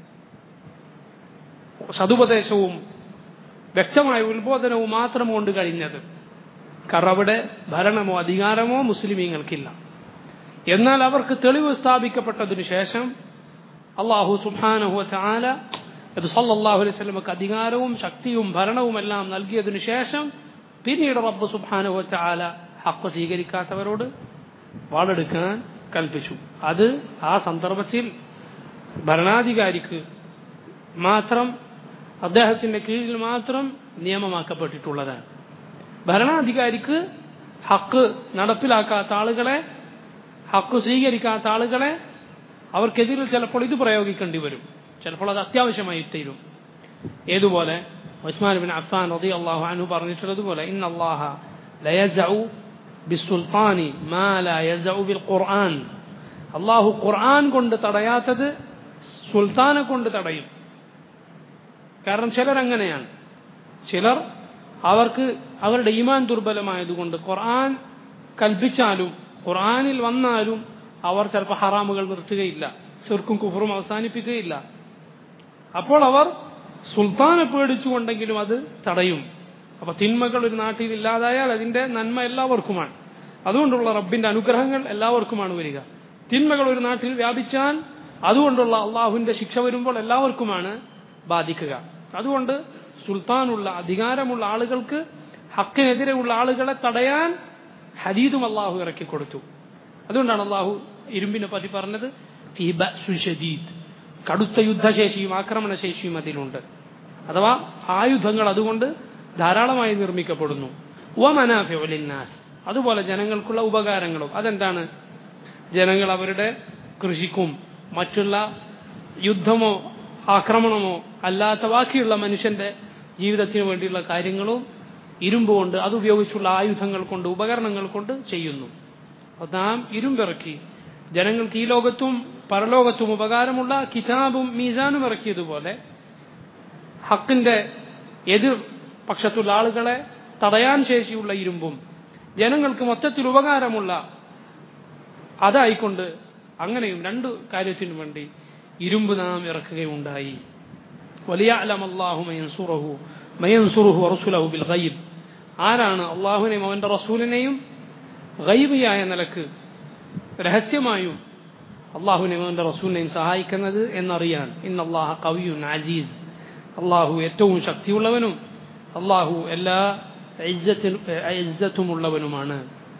സതുപദേശവും വ്യക്തമായ ഉത്ബോധനവും മാത്രം കൊണ്ട് കഴിഞ്ഞത് കാരണം അവിടെ ഭരണമോ അധികാരമോ മുസ്ലിമീങ്ങൾക്കില്ല എന്നാൽ അവർക്ക് തെളിവ് സ്ഥാപിക്കപ്പെട്ടതിനു ശേഷം അള്ളാഹു സുബാനഹു ചാല അത് സല്ലാഹു അലൈഹി സ്വലമക്ക് അധികാരവും ശക്തിയും ഭരണവും എല്ലാം നൽകിയതിനു ശേഷം പിന്നീട് റബ്ബ് സുബാനഹു ചാല ഹക്ക് സ്വീകരിക്കാത്തവരോട് വാളെടുക്കാൻ കൽപ്പിച്ചു അത് ആ സന്ദർഭത്തിൽ ഭരണാധികാരിക്ക് മാത്രം അദ്ദേഹത്തിന്റെ കീഴിൽ മാത്രം നിയമമാക്കപ്പെട്ടിട്ടുള്ളതാണ് ഭരണാധികാരിക്ക് ഹക്ക് നടപ്പിലാക്കാത്ത ആളുകളെ ഹക്ക് സ്വീകരിക്കാത്ത ആളുകളെ അവർക്കെതിരിൽ ചിലപ്പോൾ ഇത് പ്രയോഗിക്കേണ്ടി വരും ചിലപ്പോൾ അത് അത്യാവശ്യമായി തീരും ഏതുപോലെ ഉസ്മാൻ ബിൻ അഫ്സാൻ റതി അള്ളാഹു അനു പറഞ്ഞിട്ടുള്ളതുപോലെ ഇൻ അള്ളാഹ ലയസഉ ബിസുൽത്താനി മാ ലാ യസഉ ബിൽ ഖുർആൻ അള്ളാഹു ഖുർആൻ കൊണ്ട് തടയാത്തത് സുൽത്താനെ കൊണ്ട് തടയും കാരണം ചിലർ അങ്ങനെയാണ് ചിലർ അവർക്ക് അവരുടെ ഈമാൻ ദുർബലമായതുകൊണ്ട് ഖുർആൻ കൽപ്പിച്ചാലും ഖുർആനിൽ വന്നാലും അവർ ചിലപ്പോൾ ഹറാമുകൾ നിർത്തുകയില്ല ചെറുക്കും കുഫറും അവസാനിപ്പിക്കുകയില്ല അപ്പോൾ അവർ സുൽത്താനെ പേടിച്ചുകൊണ്ടെങ്കിലും അത് തടയും അപ്പൊ തിന്മകൾ ഒരു നാട്ടിൽ ഇല്ലാതായാൽ അതിന്റെ നന്മ എല്ലാവർക്കുമാണ് അതുകൊണ്ടുള്ള റബ്ബിന്റെ അനുഗ്രഹങ്ങൾ എല്ലാവർക്കുമാണ് വരിക തിന്മകൾ ഒരു നാട്ടിൽ വ്യാപിച്ചാൽ അതുകൊണ്ടുള്ള അള്ളാഹുവിന്റെ ശിക്ഷ വരുമ്പോൾ എല്ലാവർക്കുമാണ് ബാധിക്കുക അതുകൊണ്ട് സുൽത്താനുള്ള അധികാരമുള്ള ആളുകൾക്ക് ഹക്കിനെതിരെയുള്ള ആളുകളെ തടയാൻ ഹദീദും അള്ളാഹു ഇറക്കി കൊടുത്തു അതുകൊണ്ടാണ് അള്ളാഹു ഇരുമ്പിനെ പറ്റി പറഞ്ഞത് ഷദീദ് കടുത്ത യുദ്ധശേഷിയും ആക്രമണശേഷിയും അതിലുണ്ട് അഥവാ ആയുധങ്ങൾ അതുകൊണ്ട് ധാരാളമായി നിർമ്മിക്കപ്പെടുന്നു ഒമനാഫിനാസ് അതുപോലെ ജനങ്ങൾക്കുള്ള ഉപകാരങ്ങളും അതെന്താണ് ജനങ്ങൾ അവരുടെ കൃഷിക്കും മറ്റുള്ള യുദ്ധമോ ആക്രമണമോ അല്ലാത്ത ബാക്കിയുള്ള മനുഷ്യന്റെ ജീവിതത്തിന് വേണ്ടിയുള്ള കാര്യങ്ങളും ഇരുമ്പ് കൊണ്ട് അതുപയോഗിച്ചുള്ള ആയുധങ്ങൾ കൊണ്ട് ഉപകരണങ്ങൾ കൊണ്ട് ചെയ്യുന്നു നാം ഇരുമ്പിറക്കി ജനങ്ങൾക്ക് ഈ ലോകത്തും പരലോകത്തും ഉപകാരമുള്ള കിതാബും മീസാനും ഇറക്കിയതുപോലെ ഹക്കിന്റെ എതിർ പക്ഷത്തുള്ള ആളുകളെ തടയാൻ ശേഷിയുള്ള ഇരുമ്പും ജനങ്ങൾക്ക് മൊത്തത്തിൽ ഉപകാരമുള്ള അതായിക്കൊണ്ട് അങ്ങനെയും രണ്ട് കാര്യത്തിനു വേണ്ടി ഇരുമ്പ് നാം ഇറക്കുകയുണ്ടായി വലിയ അലമല്ലാഹു മയൻസുറഹു മയൻസുറുഹു റസുലഹു ബിൽ ഗൈബ് ആരാണ് അള്ളാഹുവിനെയും അവന്റെ റസൂലിനെയും ഗൈബിയായ നിലക്ക് രഹസ്യമായും അള്ളാഹുവിനെയും അവന്റെ റസൂലിനെയും സഹായിക്കുന്നത് എന്നറിയാൻ ഇന്ന് അള്ളാഹ കവിയുൻ അസീസ് അള്ളാഹു ഏറ്റവും ശക്തിയുള്ളവനും അള്ളാഹു എല്ലാ ഇജ്ജത്തുമുള്ളവനുമാണ്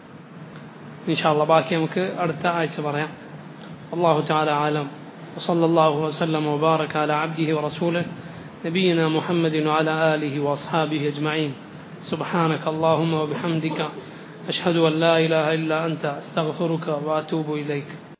ഇൻഷാല്ല ബാക്കി നമുക്ക് അടുത്ത ആഴ്ച പറയാം അള്ളാഹു താല ആലം وصلى الله وسلم وبارك على عبده ورسوله نبينا محمد وعلى آله وأصحابه أجمعين سبحانك اللهم وبحمدك أشهد أن لا إله إلا أنت أستغفرك وأتوب إليك